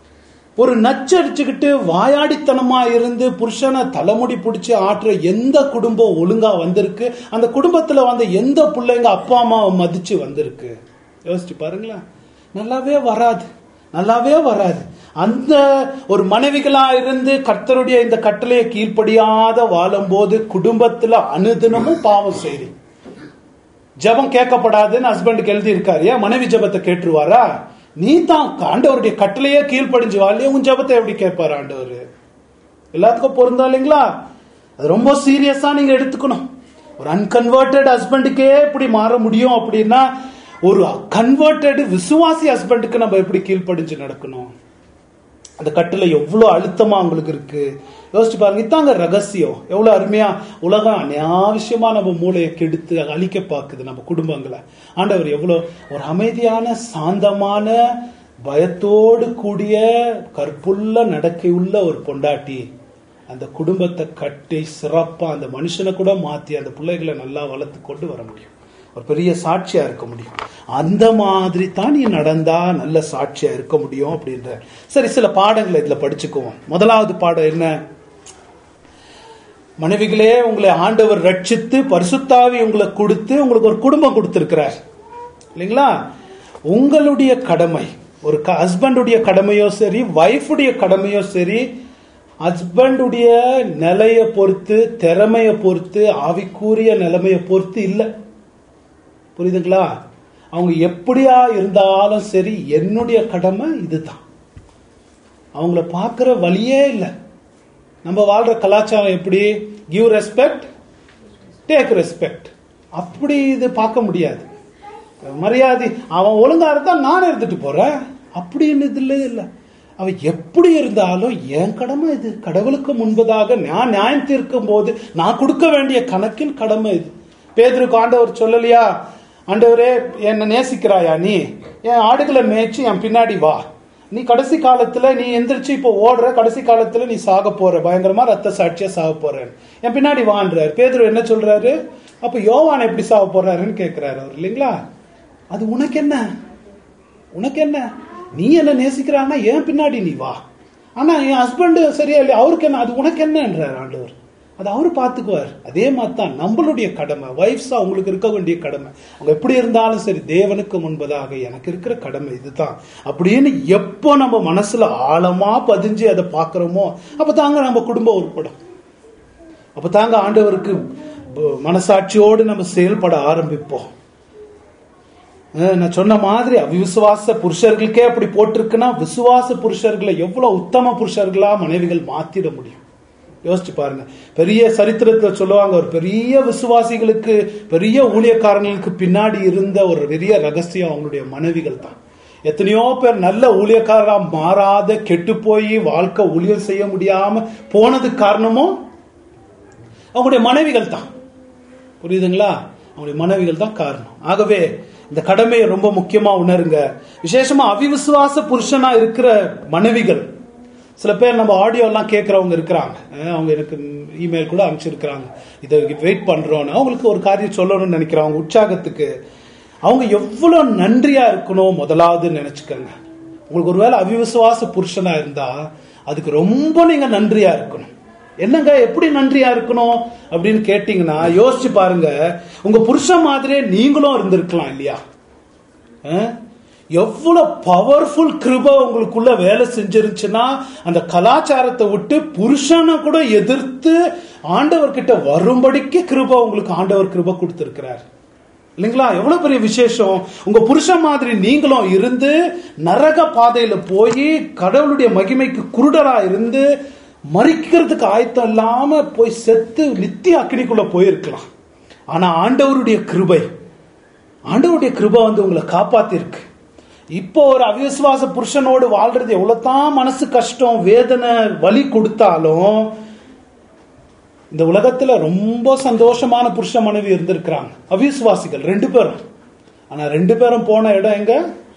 ஒரு நச்சடிச்சுக்கிட்டு வாயாடித்தனமா இருந்து புருஷனை தலைமுடி பிடிச்சி ஆட்டுற எந்த குடும்பம் ஒழுங்கா வந்திருக்கு அந்த குடும்பத்துல வந்த எந்த பிள்ளைங்க அப்பா அம்மாவை மதிச்சு வந்திருக்கு யோசிச்சு பாருங்களேன் நல்லாவே வராது நல்லாவே வராது அந்த ஒரு மனைவிகளா இருந்து கர்த்தருடைய இந்த கட்டளையை கீழ்ப்படியாத வாழும்போது குடும்பத்துல அனுதினமும் பாவம் செய்றீங்க ஜெபம் கேட்கப்படாதுன்னு ஹஸ்பண்டுக்கு எழுதி இருக்காரு ஏன் மனைவி ஜெபத்தை கேட்டுருவாரா நீ தான் ஆண்டவருடைய கட்டளையே கீழ்ப்படிஞ்சு வாழியே உன் ஜெபத்தை எப்படி கேட்பாரு ஆண்டவர் எல்லாத்துக்கும் பொருந்தா இல்லைங்களா அது ரொம்ப சீரியஸா நீங்க எடுத்துக்கணும் ஒரு அன்கன்வெர்டட் ஹஸ்பண்டுக்கே இப்படி மாற முடியும் அப்படின்னா ஒரு கன்வெர்டட் விசுவாசி ஹஸ்பண்டுக்கு நம்ம எப்படி கீழ்ப்படிஞ்சு நடக்கணும் அந்த கட்டுல எவ்வளவு அழுத்தமா உங்களுக்கு இருக்கு யோசிச்சு பாருங்க இதாங்க ரகசியம் எவ்வளவு அருமையா உலகம் அனாவசியமா நம்ம மூளையை கெடுத்து அழிக்க பார்க்குது நம்ம குடும்பங்களை ஆண்டவர் எவ்வளவு ஒரு அமைதியான சாந்தமான பயத்தோடு கூடிய கற்புள்ள நடக்கையுள்ள ஒரு பொண்டாட்டி அந்த குடும்பத்தை கட்டி சிறப்பா அந்த மனுஷனை கூட மாத்தி அந்த பிள்ளைகளை நல்லா வளர்த்து கொண்டு வர முடியும் ஒரு பெரிய சாட்சியா இருக்க முடியும் அந்த மாதிரி தான் நீ நடந்தா நல்ல சாட்சியா இருக்க முடியும் அப்படின்ற சரி சில பாடங்களை இதுல படிச்சுக்குவோம் முதலாவது பாடம் என்ன மனைவிகளே உங்களை ஆண்டவர் ரட்சித்து பரிசுத்தாவி உங்களை கொடுத்து உங்களுக்கு ஒரு குடும்பம் கொடுத்திருக்கிறார் இல்லைங்களா உங்களுடைய கடமை ஒரு ஹஸ்பண்டுடைய கடமையோ சரி ஒய்ஃபுடைய கடமையோ சரி ஹஸ்பண்டுடைய நிலையை பொறுத்து திறமையை பொறுத்து ஆவிக்கூறிய நிலைமையை பொறுத்து இல்லை புரியுதுங்களா அவங்க எப்படியா இருந்தாலும் சரி என்னுடைய கடமை இதுதான் அவங்கள பார்க்குற வழியே இல்லை நம்ம வாழ்ற கலாச்சாரம் எப்படி கிவ் ரெஸ்பெக்ட் டேக் ரெஸ்பெக்ட் அப்படி இது பார்க்க முடியாது மரியாதை அவன் ஒழுங்கா இருந்தா நான் இருந்துட்டு போறேன் அப்படின்னு இதுல இல்லை அவன் எப்படி இருந்தாலும் என் கடமை இது கடவுளுக்கு முன்பதாக நான் நியாயம் தீர்க்கும் போது நான் கொடுக்க வேண்டிய கணக்கின் கடமை இது பேதருக்கு ஆண்டவர் சொல்லலையா ஆண்டவரே என்னை நேசிக்கிறாயா நீ என் ஆடுகளை மேய்ச்சி என் பின்னாடி வா நீ கடைசி காலத்துல நீ எந்திரிச்சு இப்போ ஓடுற கடைசி காலத்துல நீ சாக போற பயங்கரமா ரத்த சாட்சியா சாக போற என் பின்னாடி வான்றாரு பேதுரு என்ன சொல்றாரு அப்ப யோவான் எப்படி சாக போறாருன்னு கேட்கிறாரு அவர் இல்லைங்களா அது உனக்கு என்ன உனக்கு என்ன நீ என்ன நேசிக்கிறான்னா ஏன் பின்னாடி நீ வா ஆனா என் ஹஸ்பண்ட் சரியா இல்லை அவருக்கு என்ன அது உனக்கு என்னன்றார் ஆண்டவர் அது அவரு பார்த்துக்குவார் அதே மாதிரி தான் நம்மளுடைய கடமை ஒய்ஃப்ஸா உங்களுக்கு இருக்க வேண்டிய கடமை அவங்க எப்படி இருந்தாலும் சரி தேவனுக்கு முன்பதாக எனக்கு இருக்கிற கடமை இதுதான் அப்படின்னு எப்போ நம்ம மனசுல ஆழமா பதிஞ்சு அதை பார்க்கிறோமோ அப்ப தாங்க நம்ம குடும்பம் உருப்படும் அப்ப தாங்க ஆண்டவருக்கு ப- மனசாட்சியோடு நம்ம செயல்பட ஆரம்பிப்போம் அஹ் நான் சொன்ன மாதிரி அவிசுவாச புருஷர்களுக்கே அப்படி போட்டிருக்குன்னா விசுவாச புருஷர்களை எவ்வளவு உத்தம புருஷர்களா மனைவிகள் மாத்திட முடியும் யோசிச்சு பாருங்க பெரிய சரித்திரத்துல சொல்லுவாங்க ஒரு பெரிய விசுவாசிகளுக்கு பெரிய ஊழியக்காரங்களுக்கு பின்னாடி இருந்த ஒரு பெரிய ரகசியம் அவங்களுடைய மனைவிகள் தான் எத்தனையோ பேர் நல்ல ஊழியக்காரரா மாறாத கெட்டு போய் வாழ்க்கை ஊழியம் செய்ய முடியாம போனதுக்கு காரணமும் அவங்களுடைய மனைவிகள் தான் புரியுதுங்களா அவங்களுடைய மனைவிகள் தான் காரணம் ஆகவே இந்த கடமையை ரொம்ப முக்கியமா உணருங்க விசேஷமா அவிவிசுவாச புருஷனா இருக்கிற மனைவிகள் சில பேர் நம்ம ஆடியோ எல்லாம் கேட்கறவங்க இருக்கிறாங்க அஹ் அவங்க எனக்கு இமெயில் கூட அனுப்பிச்சிருக்கிறாங்க இதை வெயிட் பண்றோம்னு அவங்களுக்கு ஒரு காரியம் சொல்லணும்னு நினைக்கிறாங்க உற்சாகத்துக்கு அவங்க எவ்வளவு நன்றியா இருக்கணும் முதலாவது நினைச்சுக்கோங்க உங்களுக்கு ஒருவேளை அவிவிசுவாச புருஷனா இருந்தா அதுக்கு ரொம்ப நீங்க நன்றியா இருக்கணும் என்னங்க எப்படி நன்றியா இருக்கணும் அப்படின்னு கேட்டீங்கன்னா யோசிச்சு பாருங்க உங்க புருஷன் மாதிரியே நீங்களும் இருந்திருக்கலாம் இல்லையா அஹ்? எவ்வளவு பவர்ஃபுல் கிருப உங்களுக்குள்ள வேலை செஞ்சிருச்சுன்னா அந்த கலாச்சாரத்தை விட்டு புருஷனை கூட எதிர்த்து ஆண்டவர்கிட்ட வரும்படிக்கு கிருப உங்களுக்கு ஆண்டவர் கிருப கொடுத்திருக்கிறார் இல்லைங்களா எவ்வளவு பெரிய விசேஷம் உங்க புருஷன் மாதிரி நீங்களும் இருந்து நரக பாதையில போய் கடவுளுடைய மகிமைக்கு குருடரா இருந்து மறிக்கிறதுக்கு ஆயத்தம் இல்லாம போய் செத்து நித்திய அக்கினிக்குள்ள போயிருக்கலாம் ஆனா ஆண்டவருடைய கிருபை ஆண்டவருடைய கிருபை வந்து உங்களை காப்பாத்திருக்கு இப்போ ஒரு அவிசுவாச புருஷனோடு வாழ்றது எவ்வளவுதான் மனசு கஷ்டம் வேதனை வலி கொடுத்தாலும் இந்த உலகத்துல ரொம்ப சந்தோஷமான புருஷ மனைவி இருந்திருக்கிறாங்க அவிசுவாசிகள் ரெண்டு பேரும் ஆனா ரெண்டு பேரும் போன இடம் எங்க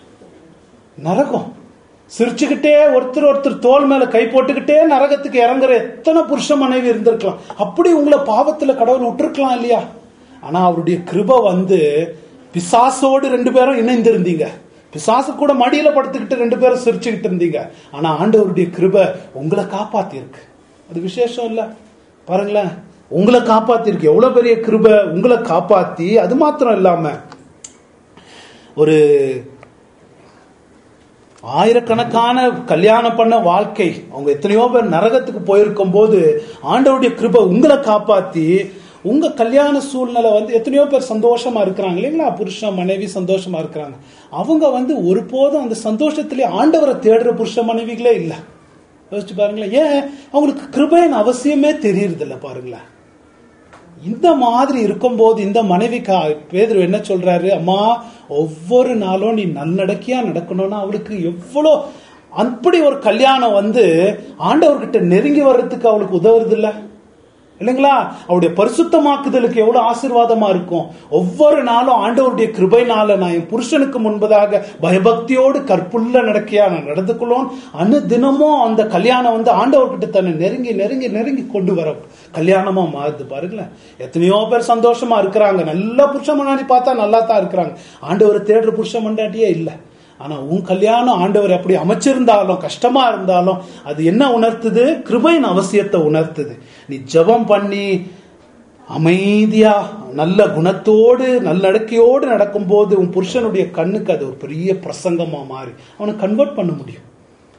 நரகம் சிரிச்சுக்கிட்டே ஒருத்தர் ஒருத்தர் தோல் மேல கை போட்டுக்கிட்டே நரகத்துக்கு இறங்குற எத்தனை புருஷ மனைவி இருந்திருக்கலாம் அப்படி உங்களை பாவத்துல கடவுள் விட்டுருக்கலாம் இல்லையா ஆனா அவருடைய கிருபை வந்து பிசாசோடு ரெண்டு பேரும் இணைந்து இருந்தீங்க பிசாசு கூட மடியில படுத்துக்கிட்டு ரெண்டு பேரும் சிரிச்சுக்கிட்டு இருந்தீங்க ஆனா ஆண்டவருடைய கிருபை உங்களை காப்பாத்தி இருக்கு அது விசேஷம் இல்ல பாருங்களேன் உங்களை காப்பாத்திருக்கு எவ்வளவு பெரிய கிருபை உங்களை காப்பாத்தி அது மாத்திரம் இல்லாம ஒரு ஆயிரக்கணக்கான கல்யாணம் பண்ண வாழ்க்கை அவங்க எத்தனையோ பேர் நரகத்துக்கு போயிருக்கும் போது ஆண்டவருடைய கிருபை உங்களை காப்பாத்தி உங்க கல்யாண சூழ்நிலை வந்து எத்தனையோ பேர் சந்தோஷமா இருக்கிறாங்க இல்லைங்களா புருஷன் மனைவி சந்தோஷமா இருக்கிறாங்க அவங்க வந்து ஒருபோதும் அந்த சந்தோஷத்திலே ஆண்டவரை தேடுற புருஷ மனைவிகளே இல்லை யோசிச்சு பாருங்களேன் ஏன் அவங்களுக்கு கிருபையின் அவசியமே தெரியறதில்ல பாருங்களேன் இந்த மாதிரி இருக்கும்போது இந்த மனைவிக்கு பேதுரு என்ன சொல்றாரு அம்மா ஒவ்வொரு நாளும் நீ நல்லடக்கியா நடக்கணும்னா அவளுக்கு எவ்வளோ அப்படி ஒரு கல்யாணம் வந்து ஆண்டவர்கிட்ட நெருங்கி வர்றதுக்கு அவளுக்கு உதவுறது இல்ல இல்லைங்களா அவருடைய பரிசுத்தமாக்குதலுக்கு எவ்வளவு ஆசீர்வாதமா இருக்கும் ஒவ்வொரு நாளும் ஆண்டவருடைய கிருபைனால நான் என் புருஷனுக்கு முன்பதாக பயபக்தியோடு கற்புள்ள நடக்கையா நான் நடந்து கொள்ளும் அன்னு தினமும் அந்த கல்யாணம் வந்து ஆண்டவர்கிட்ட தன்னை நெருங்கி நெருங்கி நெருங்கி கொண்டு வர கல்யாணமா மாறுது பாருங்களேன் எத்தனையோ பேர் சந்தோஷமா இருக்கிறாங்க நல்ல புருஷ முன்னாடி பார்த்தா நல்லா தான் இருக்கிறாங்க ஆண்டவரை தேடுற புருஷ மண்டாட்டியே இல்லை ஆனா உன் கல்யாணம் ஆண்டவர் அப்படி அமைச்சிருந்தாலும் கஷ்டமா இருந்தாலும் அது என்ன உணர்த்துது கிருபையின் அவசியத்தை உணர்த்துது நீ ஜெபம் பண்ணி அமைதியா நல்ல குணத்தோடு நல்லடக்கையோடு நடக்கும்போது உன் புருஷனுடைய கண்ணுக்கு அது ஒரு பெரிய பிரசங்கமா மாறி அவனை கன்வெர்ட் பண்ண முடியும்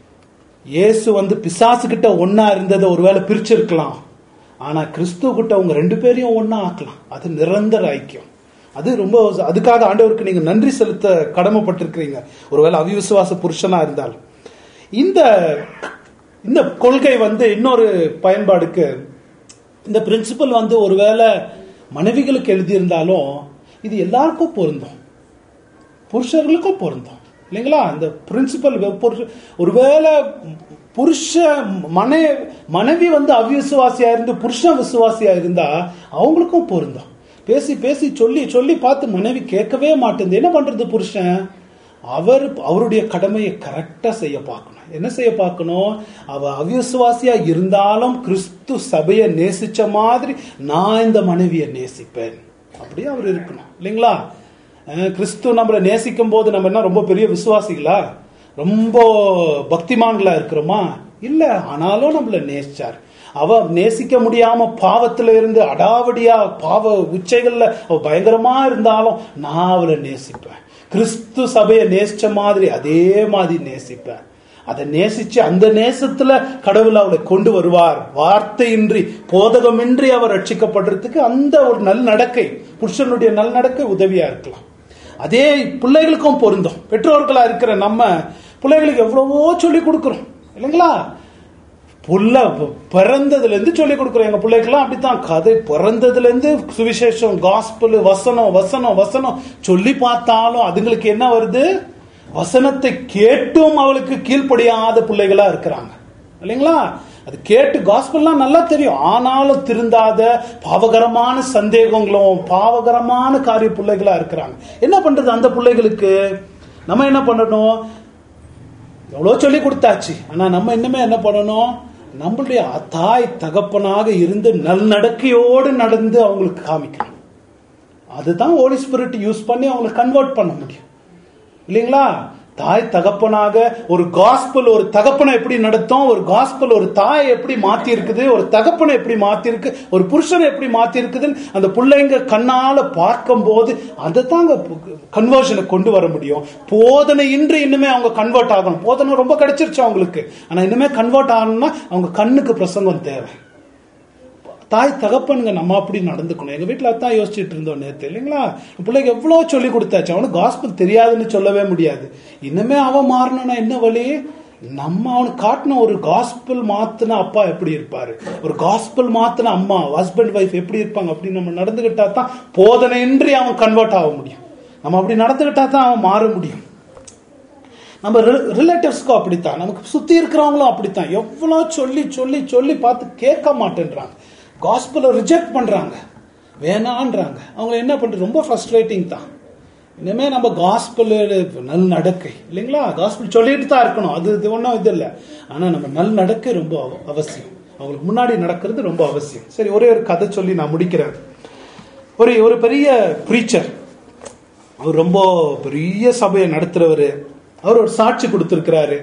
இயேசு வந்து பிசாசு கிட்ட ஒன்னா இருந்ததை ஒருவேளை பிரிச்சிருக்கலாம் ஆனா கிறிஸ்துவ கிட்ட உங்க ரெண்டு பேரையும் ஒன்னா ஆக்கலாம் அது நிரந்தர ஐக்கியம் அது ரொம்ப அதுக்காக ஆண்டவருக்கு நீங்க நன்றி செலுத்த கடமைப்பட்டிருக்கிறீங்க ஒருவேளை அவிவிசுவாச புருஷனா இருந்தாலும் இந்த இந்த கொள்கை வந்து இன்னொரு பயன்பாடுக்கு இந்த பிரின்சிபல் வந்து ஒருவேளை மனைவிகளுக்கு எழுதியிருந்தாலும் இது எல்லாருக்கும் பொருந்தும் புருஷர்களுக்கும் பொருந்தும் இல்லைங்களா இந்த பிரின்சிபல் ஒருவேளை புருஷ மனை மனைவி வந்து அவ்விசுவாசியா இருந்து புருஷன் விசுவாசியா இருந்தா அவங்களுக்கும் பொருந்தும் பேசி பேசி சொல்லி சொல்லி பார்த்து மனைவி கேட்கவே மாட்டேங்குது என்ன பண்றது புருஷன் அவர் அவருடைய கடமையை கரெக்டா செய்ய பார்க்கணும் என்ன செய்ய பார்க்கணும் அவ அவிசுவாசியா இருந்தாலும் கிறிஸ்து சபையை நேசிச்ச மாதிரி நான் இந்த மனைவியை நேசிப்பேன் அப்படியே அவர் இருக்கணும் இல்லைங்களா அஹ் கிறிஸ்து நம்மளை நேசிக்கும் போது நம்ம என்ன ரொம்ப பெரிய விசுவாசிகளா ரொம்ப பக்திமான்களா இருக்கிறோமா இல்ல ஆனாலும் நம்மள நேசிச்சார் அவ நேசிக்க முடியாம பாவத்துல இருந்து அடாவடியா பாவ உச்சைகள்ல அவ பயங்கரமா இருந்தாலும் நான் அவளை நேசிப்பேன் கிறிஸ்து சபையை நேசிச்ச மாதிரி அதே மாதிரி நேசிப்பேன் அதை நேசிச்சு அந்த நேசத்துல கடவுள் அவளை கொண்டு வருவார் வார்த்தையின்றி போதகமின்றி அவர் ரட்சிக்கப்படுறதுக்கு அந்த ஒரு நல் நடக்கை புருஷனுடைய நல் நடக்கை உதவியா இருக்கலாம் அதே பிள்ளைகளுக்கும் பொருந்தும் பெற்றோர்களா இருக்கிற நம்ம பிள்ளைகளுக்கு எவ்வளவோ சொல்லி கொடுக்கிறோம் இல்லைங்களா புள்ள பிறந்ததுல இருந்து சொல்லி கொடுக்குறோம் எங்க பிள்ளைக்கெல்லாம் அப்படித்தான் கதை பிறந்ததுல இருந்து சுவிசேஷம் காஸ்பல் வசனம் வசனம் வசனம் சொல்லி பார்த்தாலும் அதுங்களுக்கு என்ன வருது வசனத்தை கேட்டும் அவளுக்கு கீழ்ப்படியாத பிள்ளைகளா இருக்கிறாங்க இல்லைங்களா அது கேட்டு காஸ்பல்லாம் நல்லா தெரியும் ஆனாலும் திருந்தாத பாவகரமான சந்தேகங்களும் பாவகரமான காரிய பிள்ளைகளா இருக்கிறாங்க என்ன பண்றது அந்த பிள்ளைகளுக்கு நம்ம என்ன பண்ணணும் எவ்வளோ சொல்லி கொடுத்தாச்சு ஆனா நம்ம இன்னுமே என்ன பண்ணணும் நம்மளுடைய தாய் தகப்பனாக இருந்து நல்நடக்கையோடு நடந்து அவங்களுக்கு காமிக்கணும் அதுதான் ஹோலி ஸ்பிரிட் யூஸ் பண்ணி அவங்களை கன்வெர்ட் பண்ண முடியும் இல்லைங்களா தாய் தகப்பனாக ஒரு காஸ்பல் ஒரு தகப்பனை எப்படி நடத்தும் ஒரு காஸ்பல் ஒரு தாய் எப்படி மாத்தி இருக்குது ஒரு தகப்பனை எப்படி மாத்தி இருக்கு ஒரு புருஷனை எப்படி மாத்தி இருக்குதுன்னு அந்த பிள்ளைங்க கண்ணால பார்க்கும் போது அதை தாங்க கன்வர்ஷனை கொண்டு வர முடியும் போதனை இன்றி இன்னுமே அவங்க கன்வெர்ட் ஆகணும் போதனை ரொம்ப கிடைச்சிருச்சு அவங்களுக்கு ஆனா இன்னுமே கன்வெர்ட் ஆகணும்னா அவங்க கண்ணுக்கு பிரசங்கம் தேவை தாய் தகப்பனுங்க நம்ம அப்படி நடந்துக்கணும் எங்க வீட்டுல அதான் யோசிச்சுட்டு இருந்தோம் நேத்து இல்லைங்களா பிள்ளைக்கு எவ்வளவு சொல்லி கொடுத்தாச்சு அவனுக்கு காஸ்பிள் தெரியாதுன்னு சொல்லவே முடியாது இன்னுமே அவன் மாறணும்னா என்ன வழி நம்ம அவனுக்கு காட்டின ஒரு காஸ்பிள் மாத்தின அப்பா எப்படி இருப்பாரு ஒரு காஸ்பிள் மாத்தின அம்மா ஹஸ்பண்ட் ஒய்ஃப் எப்படி இருப்பாங்க அப்படி நம்ம நடந்துகிட்டா தான் போதனையின்றி அவன் கன்வெர்ட் ஆக முடியும் நம்ம அப்படி நடந்துகிட்டா தான் அவன் மாற முடியும் நம்ம ரிலேட்டிவ்ஸ்க்கும் அப்படித்தான் நமக்கு சுத்தி இருக்கிறவங்களும் அப்படித்தான் எவ்வளோ சொல்லி சொல்லி சொல்லி பார்த்து கேட்க மாட்டேன்றாங்க காஸ்பிளை ரிஜெக்ட் பண்றாங்க வேணான்றாங்க அவங்க என்ன பண்றது ரொம்ப ஃப்ரஸ்ட்ரேட்டிங் தான் இனிமே நம்ம காஸ்பிள் நல் நடக்கை இல்லைங்களா காஸ்பிள் சொல்லிட்டு தான் இருக்கணும் அது இது ஒன்றும் இது இல்லை ஆனா நம்ம நல் நடக்கை ரொம்ப அவசியம் அவங்களுக்கு முன்னாடி நடக்கிறது ரொம்ப அவசியம் சரி ஒரே ஒரு கதை சொல்லி நான் முடிக்கிறேன் ஒரு ஒரு பெரிய ப்ரீச்சர் அவர் ரொம்ப பெரிய சபையை நடத்துறவர் அவர் ஒரு சாட்சி கொடுத்துருக்கிறாரு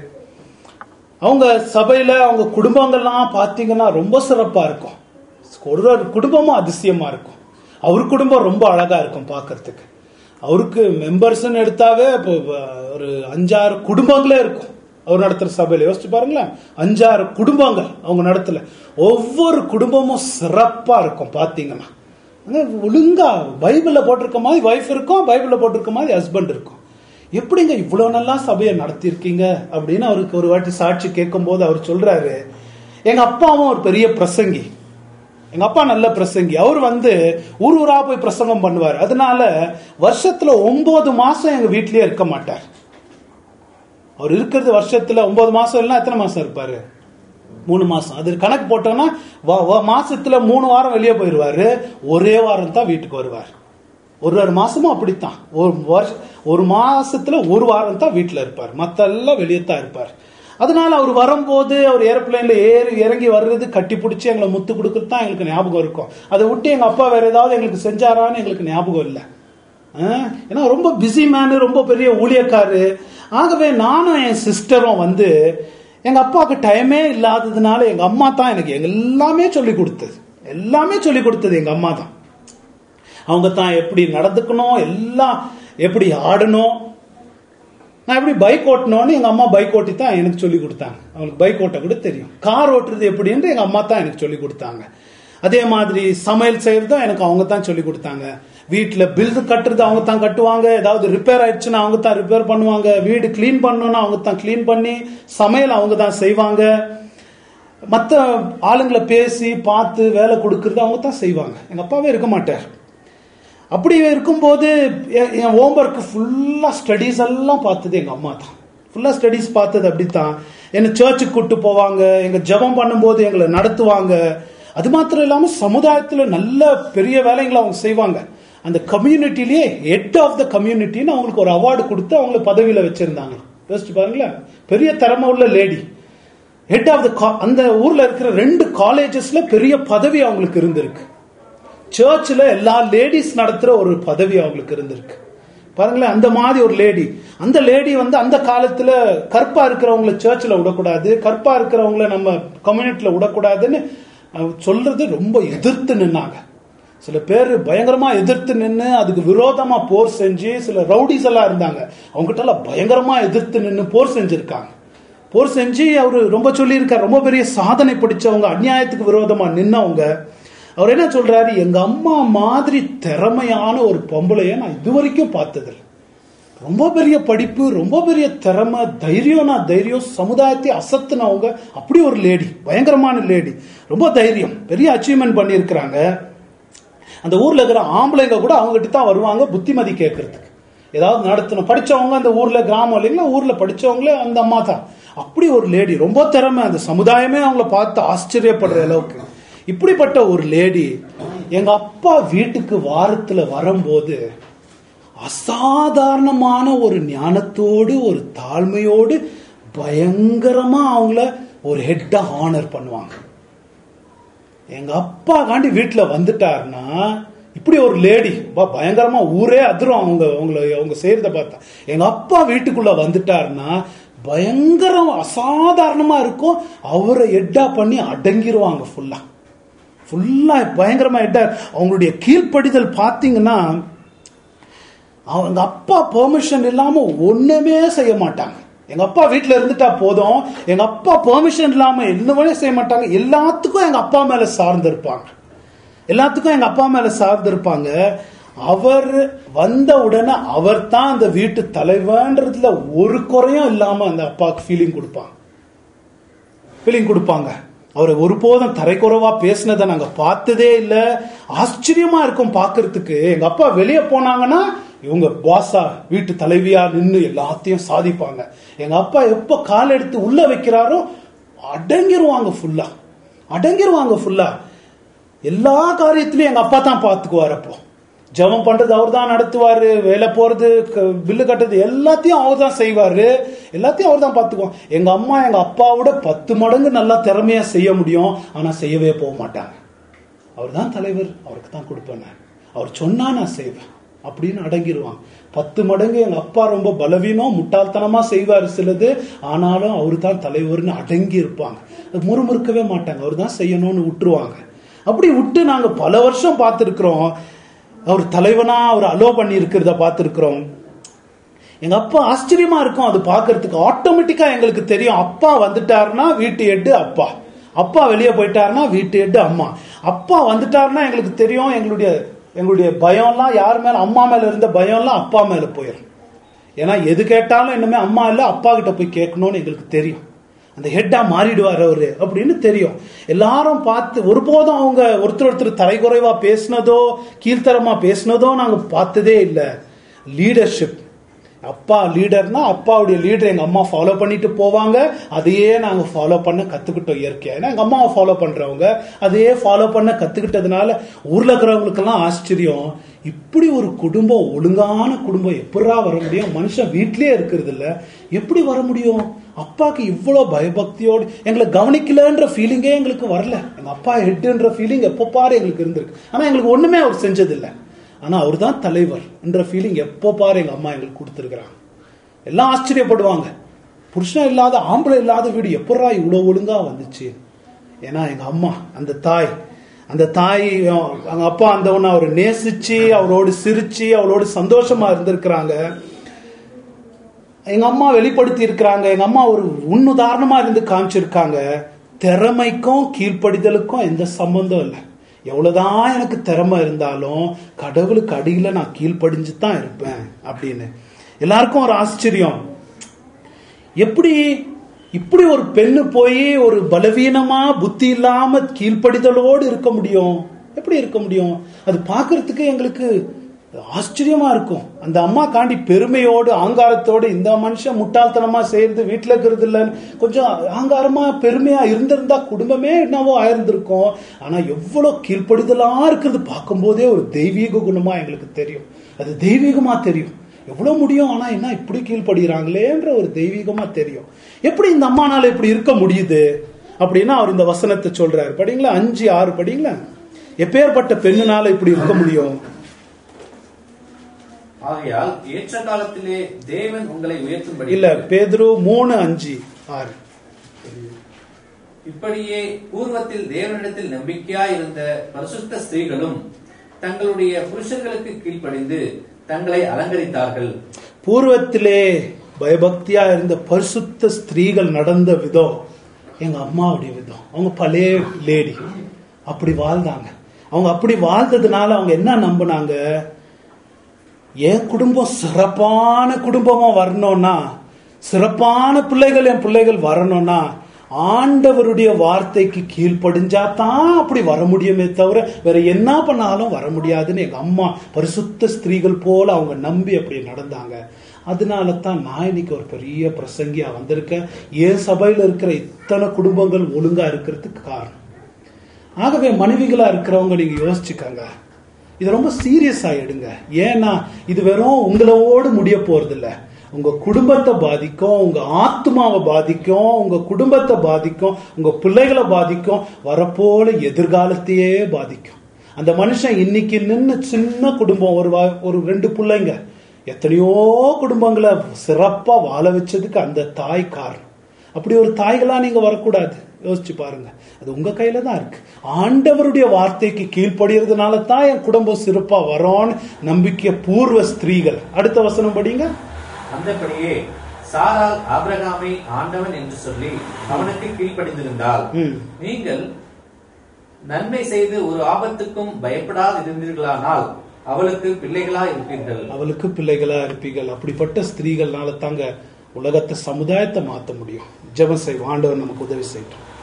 அவங்க சபையில அவங்க குடும்பங்கள்லாம் பார்த்தீங்கன்னா ரொம்ப சிறப்பா இருக்கும் ஒரு குடும்பமும் அதிசயமா இருக்கும் அவர் குடும்பம் ரொம்ப அழகா இருக்கும் பார்க்கறதுக்கு அவருக்கு மெம்பர்ஸ்ன்னு எடுத்தாவே இப்போ ஒரு அஞ்சாறு குடும்பங்களே இருக்கும் அவர் நடத்துற சபையில யோசிச்சு பாருங்களேன் அஞ்சாறு குடும்பங்கள் அவங்க நடத்தல ஒவ்வொரு குடும்பமும் சிறப்பா இருக்கும் பாத்தீங்கன்னா ஆனா ஒழுங்கா பைபிள்ல போட்டிருக்க மாதிரி வைஃப் இருக்கும் பைபிள்ல போட்டிருக்க மாதிரி ஹஸ்பண்ட் இருக்கும் எப்படிங்க இவ்வளவு நல்லா சபையை நடத்தியிருக்கீங்க அப்படின்னு அவருக்கு ஒரு வாட்டி சாட்சி கேட்கும்போது அவர் சொல்றாரு எங்க அப்பாவும் ஒரு பெரிய பிரசங்கி எங்க அப்பா நல்ல பிரசங்கி அவர் வந்து ஊர் ஊரா போய் பிரசங்கம் பண்ணுவார் அதனால வருஷத்துல ஒன்பது மாசம் எங்க வீட்லயே இருக்க மாட்டார் அவர் இருக்கிறது வருஷத்துல ஒன்பது மாசம் இல்லைன்னா எத்தனை மாசம் இருப்பாரு மூணு மாசம் அது கணக்கு போட்டோம்னா வ- வ- மாசத்துல மூணு வாரம் வெளியே போயிடுவாரு ஒரே வாரம் தான் வீட்டுக்கு வருவார் ஒரு ஒரு மாசமும் அப்படித்தான் ஒரு வருஷம் ஒரு மாசத்துல ஒரு வாரம் தான் வீட்டுல இருப்பார் மத்த எல்லாம் வெளியே தான் இருப்பார் அதனால அவர் வரும்போது அவர் ஏரோப்ளேன்ல ஏறி இறங்கி வர்றது கட்டி பிடிச்சி எங்களை முத்து கொடுக்கறது தான் எங்களுக்கு ஞாபகம் இருக்கும் அதை விட்டு எங்க அப்பா வேற ஏதாவது எங்களுக்கு செஞ்சாரான்னு எங்களுக்கு ஞாபகம் இல்லை ஆஹ், ஏன்னா ரொம்ப பிஸி மேனு ரொம்ப பெரிய ஊழியக்காரு ஆகவே நானும் என் சிஸ்டரும் வந்து எங்க அப்பாவுக்கு டைமே இல்லாததுனால எங்க அம்மா தான் எனக்கு எல்லாமே சொல்லி கொடுத்தது எல்லாமே சொல்லி கொடுத்தது எங்க அம்மா தான் அவங்க தான் எப்படி நடந்துக்கணும் எல்லாம் எப்படி ஆடணும் நான் எப்படி பைக் ஓட்டணும்னு எங்க அம்மா பைக் ஓட்டி தான் எனக்கு சொல்லி கொடுத்தாங்க அவங்களுக்கு பைக் ஓட்ட கூட தெரியும் கார் ஓட்டுறது எப்படின்னு எங்க அம்மா தான் எனக்கு சொல்லி கொடுத்தாங்க அதே மாதிரி சமையல் செய்யறதும் எனக்கு அவங்க தான் சொல்லி கொடுத்தாங்க வீட்டில் பில் கட்டுறது அவங்க தான் கட்டுவாங்க ஏதாவது ரிப்பேர் ஆயிடுச்சுன்னா அவங்க தான் ரிப்பேர் பண்ணுவாங்க வீடு க்ளீன் பண்ணணும்னா அவங்க தான் க்ளீன் பண்ணி சமையல் அவங்க தான் செய்வாங்க மற்ற ஆளுங்களை பேசி பார்த்து வேலை கொடுக்கறது அவங்க தான் செய்வாங்க எங்க அப்பாவே இருக்க மாட்டார் அப்படி இருக்கும்போது எ- என் ஹோம்ஒர்க் ஃபுல்லா ஸ்டடீஸ் எல்லாம் பார்த்தது எங்க அம்மா தான் ஃபுல்லா ஸ்டடீஸ் பார்த்தது அப்படித்தான் என்னை சர்ச்சுக்கு கூட்டு போவாங்க எங்க ஜெபம் பண்ணும்போது எங்களை நடத்துவாங்க அது மாத்திரம் இல்லாம சமுதாயத்துல நல்ல பெரிய வேலைகளை அவங்க செய்வாங்க அந்த கம்யூனிட்டிலேயே ஹெட் ஆஃப் த கம்யூனிட்டின்னு அவங்களுக்கு ஒரு அவார்டு கொடுத்து அவங்கள பதவியில வச்சிருந்தாங்க யோசிச்சு பாருங்களேன் பெரிய திறமை உள்ள லேடி ஹெட் ஆஃப் த அந்த ஊர்ல இருக்கிற ரெண்டு காலேஜஸ்ல பெரிய பதவி அவங்களுக்கு இருந்திருக்கு சர்ச்சில் எல்லா லேடிஸ் நடத்துற ஒரு பதவி அவங்களுக்கு இருந்திருக்கு பாருங்களேன் அந்த மாதிரி ஒரு லேடி அந்த லேடி வந்து அந்த காலத்துல கற்பா இருக்கிறவங்கள சர்ச்சில் விடக்கூடாது கற்பா இருக்கிறவங்கள நம்ம கம்யூனிட்டியில விடக்கூடாதுன்னு அவங்க சொல்றது ரொம்ப எதிர்த்து நின்னாங்க சில பேர் பயங்கரமா எதிர்த்து நின்று அதுக்கு விரோதமா போர் செஞ்சு சில ரவுடிஸ் எல்லாம் இருந்தாங்க அவங்ககிட்ட எல்லாம் பயங்கரமா எதிர்த்து நின்று போர் செஞ்சிருக்காங்க போர் செஞ்சு அவரு ரொம்ப சொல்லியிருக்கார் ரொம்ப பெரிய சாதனை படிச்சவங்க அநியாயத்துக்கு விரோதமா நின்னவங்க அவர் என்ன சொல்றாரு எங்க அம்மா மாதிரி திறமையான ஒரு பொம்பளைய நான் இதுவரைக்கும் பார்த்ததில்லை ரொம்ப பெரிய படிப்பு ரொம்ப பெரிய திறமை தைரியம்னா தைரியம் சமுதாயத்தை அசத்துனவங்க அப்படி ஒரு லேடி பயங்கரமான லேடி ரொம்ப தைரியம் பெரிய அச்சீவ்மெண்ட் பண்ணியிருக்கிறாங்க அந்த ஊர்ல இருக்கிற ஆம்பளைங்க கூட அவங்ககிட்ட தான் வருவாங்க புத்திமதி கேட்கறதுக்கு ஏதாவது நடத்தணும் படிச்சவங்க அந்த ஊர்ல கிராமம் இல்லைங்களா ஊர்ல படிச்சவங்களே அந்த அம்மா தான் அப்படி ஒரு லேடி ரொம்ப திறமை அந்த சமுதாயமே அவங்கள பார்த்து ஆச்சரியப்படுற அளவுக்கு இப்படிப்பட்ட ஒரு லேடி எங்க அப்பா வீட்டுக்கு வாரத்துல வரும்போது அசாதாரணமான ஒரு ஞானத்தோடு ஒரு தாழ்மையோடு பயங்கரமா அவங்கள ஒரு ஹெட்டா ஆனர் பண்ணுவாங்க எங்க அப்பா காண்டி வீட்டுல வந்துட்டாருன்னா இப்படி ஒரு லேடி பயங்கரமா ஊரே அதிரும் அவங்க அவங்கள அவங்க செய்யறத பார்த்தா எங்க அப்பா வீட்டுக்குள்ள வந்துட்டாருன்னா பயங்கரம் அசாதாரணமா இருக்கும் அவரை எட்டா பண்ணி அடங்கிருவாங்க ஃபுல்லா ஃபுல்லா பயங்கரமா எட்டா அவங்களுடைய கீழ்ப்படிதல் பார்த்தீங்கன்னா அவங்க அப்பா பெர்மிஷன் இல்லாம ஒண்ணுமே செய்ய மாட்டாங்க எங்க அப்பா வீட்டுல இருந்துட்டா போதும் எங்க அப்பா பெர்மிஷன் இல்லாம எதுவுமே செய்ய மாட்டாங்க எல்லாத்துக்கும் எங்க அப்பா மேல சார்ந்து இருப்பாங்க எல்லாத்துக்கும் எங்க அப்பா மேல சார்ந்து இருப்பாங்க அவர் வந்த உடனே அவர் தான் அந்த வீட்டு தலைவன்றதுல ஒரு குறையும் இல்லாம அந்த அப்பாவுக்கு ஃபீலிங் கொடுப்பாங்க ஃபீலிங் கொடுப்பாங்க அவரை ஒருபோதும் தரைக்குறவா பேசினதை நாங்க பார்த்ததே இல்லை ஆச்சரியமா இருக்கும் பார்க்கறதுக்கு எங்க அப்பா வெளியே போனாங்கன்னா இவங்க பாஸா வீட்டு தலைவியா நின்று எல்லாத்தையும் சாதிப்பாங்க எங்க அப்பா எப்ப கால் எடுத்து உள்ள வைக்கிறாரோ அடங்கிருவாங்க ஃபுல்லா அடங்கிருவாங்க ஃபுல்லா எல்லா காரியத்திலையும் எங்க அப்பா தான் பார்த்துக்குவார் அப்போ ஜெபம் பண்றது அவர் தான் நடத்துவாரு வேலை போறது க- பில்லு கட்டுறது எல்லாத்தையும் அவர் தான் செய்வாரு எல்லாத்தையும் அவர் தான் பார்த்துக்குவோம் எங்க அம்மா எங்க அப்பாவோட பத்து மடங்கு நல்லா திறமையா செய்ய முடியும் ஆனா செய்யவே போக மாட்டாங்க அவர் தான் தலைவர் அவருக்கு தான் கொடுப்பேன் நான் அவர் சொன்னா நான் செய்வேன் அப்படின்னு அடங்கிடுவாங்க பத்து மடங்கு எங்க அப்பா ரொம்ப பலவீனம் முட்டாள்தனமா செய்வார் சிலது ஆனாலும் அவர் தான் தலைவர்னு அடங்கி இருப்பாங்க அது முறுமுறுக்கவே மாட்டாங்க அவர் தான் செய்யணும்னு விட்டுருவாங்க அப்படி விட்டு நாங்க பல வருஷம் பார்த்துருக்குறோம் அவர் தலைவனா அவர் அலோ பண்ணி இருக்கிறத பார்த்துருக்குறோம் எங்க அப்பா ஆச்சரியமா இருக்கும் அது பார்க்கிறதுக்கு ஆட்டோமேட்டிக்கா எங்களுக்கு தெரியும் அப்பா வந்துட்டாருன்னா வீட்டு எட்டு அப்பா அப்பா வெளியே போயிட்டாருன்னா வீட்டு எட்டு அம்மா அப்பா வந்துட்டாருன்னா எங்களுக்கு தெரியும் எங்களுடைய எங்களுடைய பயம்லாம் யார் மேல அம்மா மேல இருந்த பயம்லாம் அப்பா மேல போயிடும் ஏன்னா எது கேட்டாலும் இன்னுமே அம்மா இல்ல அப்பா கிட்ட போய் கேட்கணும்னு எங்களுக்கு தெரியும் அந்த ஹெட்டா மாறிடுவார் அவரு அப்படின்னு தெரியும் எல்லாரும் பார்த்து ஒருபோதும் அவங்க ஒருத்தர் ஒருத்தர் தலைக்குறைவா பேசினதோ கீழ்த்தரமா பேசினதோ நாங்க பார்த்ததே இல்லை லீடர்ஷிப் அப்பா லீடர்னா அப்பாவுடைய லீடர் எங்க அம்மா ஃபாலோ பண்ணிட்டு போவாங்க அதையே நாங்க ஃபாலோ பண்ண கத்துக்கிட்டோம் இயற்கையா ஏன்னா எங்க அம்மாவை ஃபாலோ பண்றவங்க அதையே ஃபாலோ பண்ண கத்துக்கிட்டதுனால ஊர்ல இருக்கிறவங்களுக்கெல்லாம் ஆச்சரியம் இப்படி ஒரு குடும்பம் ஒழுங்கான குடும்பம் எப்படா வர முடியும் மனுஷன் வீட்லயே இருக்கிறது இல்ல எப்படி வர முடியும் அப்பாக்கு இவ்வளவு பயபக்தியோடு எங்களை கவனிக்கலன்ற ஃபீலிங்கே எங்களுக்கு வரல எங்க அப்பா ஹெட்ன்ற ஃபீலிங் எப்போ பாரு எங்களுக்கு இருந்திருக்கு ஆனா எங்களுக்கு ஒண்ணுமே அவர் செஞ்சதில்லை ஆனா அவர் தான் தலைவர் என்ற ஃபீலிங் எப்போ பாரு எங்க அம்மா எங்களுக்கு கொடுத்துருக்குறாங்க எல்லாம் ஆச்சரியப்படுவாங்க புருஷன் இல்லாத ஆம்பளை இல்லாத வீடு எப்படா இவ்வளவு ஒழுங்கா வந்துச்சு ஏன்னா எங்க அம்மா அந்த தாய் அந்த தாய் அவங்க அப்பா அந்த ஒன்று அவரை நேசிச்சு அவரோடு சிரிச்சு அவரோடு சந்தோஷமா இருந்திருக்கிறாங்க எங்க அம்மா வெளிப்படுத்தி இருக்கிறாங்க எங்க அம்மா ஒரு உன்னுதாரணமா இருந்து காமிச்சிருக்காங்க திறமைக்கும் கீழ்ப்படிதலுக்கும் எந்த சம்பந்தம் இல்லை எவ்வளவுதான் எனக்கு திறமை இருந்தாலும் கடவுளுக்கு அடியில நான் கீழ்ப்படிஞ்சு தான் இருப்பேன் அப்படின்னு எல்லாருக்கும் ஒரு ஆச்சரியம் எப்படி இப்படி ஒரு பெண்ணு போய் ஒரு பலவீனமா புத்தி இல்லாம கீழ்ப்படிதலோடு இருக்க முடியும் எப்படி இருக்க முடியும் அது பார்க்கறதுக்கு எங்களுக்கு ஆச்சரியமா இருக்கும் அந்த அம்மா காண்டி பெருமையோடு ஆங்காரத்தோடு இந்த மனுஷன் முட்டாள்தனமா செய்யறது வீட்டுல இருக்கிறது இல்லைன்னு கொஞ்சம் ஆங்காரமா பெருமையா இருந்திருந்தா குடும்பமே என்னவோ ஆயிருந்திருக்கும் ஆனா எவ்வளவு கீழ்ப்படிதலா இருக்கிறது பார்க்கும்போதே ஒரு தெய்வீக குணமா எங்களுக்கு தெரியும் அது தெய்வீகமா தெரியும் எவ்வளவு முடியும் ஆனா என்ன இப்படி கீழ்ப்படுகிறாங்களேன்ற ஒரு தெய்வீகமா தெரியும் எப்படி இந்த அம்மானால இப்படி இருக்க முடியுது அப்படின்னா அவர் இந்த வசனத்தை சொல்றாரு படிங்களா அஞ்சு ஆறு படிங்களா எப்பேற்பட்ட பெண்ணுனால இப்படி இருக்க முடியும் ஆகையால் ஏற்ற காலத்திலே தேவன் உங்களை உயர்த்தும்படி இல்ல பேதுரு மூணு அஞ்சு ஆறு இப்படியே பூர்வத்தில் தேவனிடத்தில் நம்பிக்கையாய் இருந்த பரிசுத்த ஸ்திரீகளும் தங்களுடைய புருஷர்களுக்கு கீழ்ப்படிந்து தங்களை அலங்கரித்தார்கள் பூர்வத்திலே பயபக்தியா இருந்த பரிசுத்த ஸ்திரீகள் நடந்த விதம் எங்க அம்மாவுடைய விதம் அவங்க பழைய லேடி அப்படி வாழ்ந்தாங்க அவங்க அப்படி வாழ்ந்ததுனால அவங்க என்ன நம்பினாங்க என் குடும்பம் சிறப்பான குடும்பமா வரணும்னா சிறப்பான பிள்ளைகள் என் பிள்ளைகள் வரணும்னா ஆண்டவருடைய வார்த்தைக்கு கீழ்ப்படிஞ்சா தான் அப்படி வர முடியுமே தவிர வேற என்ன பண்ணாலும் வர முடியாதுன்னு எங்க அம்மா பரிசுத்த ஸ்திரீகள் போல அவங்க நம்பி அப்படி நடந்தாங்க அதனால தான் நான் இன்னைக்கு ஒரு பெரிய பிரசங்கியா வந்திருக்கேன் என் சபையில இருக்கிற இத்தனை குடும்பங்கள் ஒழுங்கா இருக்கிறதுக்கு காரணம் ஆகவே மனைவிகளா இருக்கிறவங்க நீங்க யோசிச்சுக்கங்க இது ரொம்ப சீரியஸா எடுங்க ஏன்னா இது வெறும் உங்களோடு முடிய போறது இல்ல உங்க குடும்பத்தை பாதிக்கும் உங்க ஆத்மாவை பாதிக்கும் உங்க குடும்பத்தை பாதிக்கும் உங்க பிள்ளைகளை பாதிக்கும் வரப்போல எதிர்காலத்தையே பாதிக்கும் அந்த மனுஷன் இன்னைக்கு நின்று சின்ன குடும்பம் ஒரு வா- ஒரு ரெண்டு பிள்ளைங்க எத்தனையோ குடும்பங்களை சிறப்பா வாழ வச்சதுக்கு அந்த தாய் காரணம் அப்படி ஒரு தாய்களா நீங்க வரக்கூடாது யோசிச்சு பாருங்க அது உங்க கையில தான் இருக்கு ஆண்டவருடைய வார்த்தைக்கு கீழ்ப்படுகிறதுனால தான் என் குடும்பம் சிறப்பா வரோன்னு நம்பிக்கை பூர்வ ஸ்திரீகள் அடுத்த வசனம் படிங்க அந்தபடியே சாரால் ஆபிரகாமை ஆண்டவன் என்று சொல்லி அவனுக்கு கீழ்ப்படிந்திருந்தால் ம். நீங்கள் நன்மை செய்து ஒரு ஆபத்துக்கும் பயப்படாதிருந்தீர்களானால் அவளுக்கு பிள்ளைகளா இருப்பீர்கள் அவளுக்கு பிள்ளைகளா இருப்பீர்கள் அப்படிப்பட்ட ஸ்திரீகள்னால தாங்க உலகத்தை சமுதாயத்தை மாத்த முடியும் ஜெபம் செய்வோம் ஆண்டவர் நமக்கு உதவி செய்யட்டும்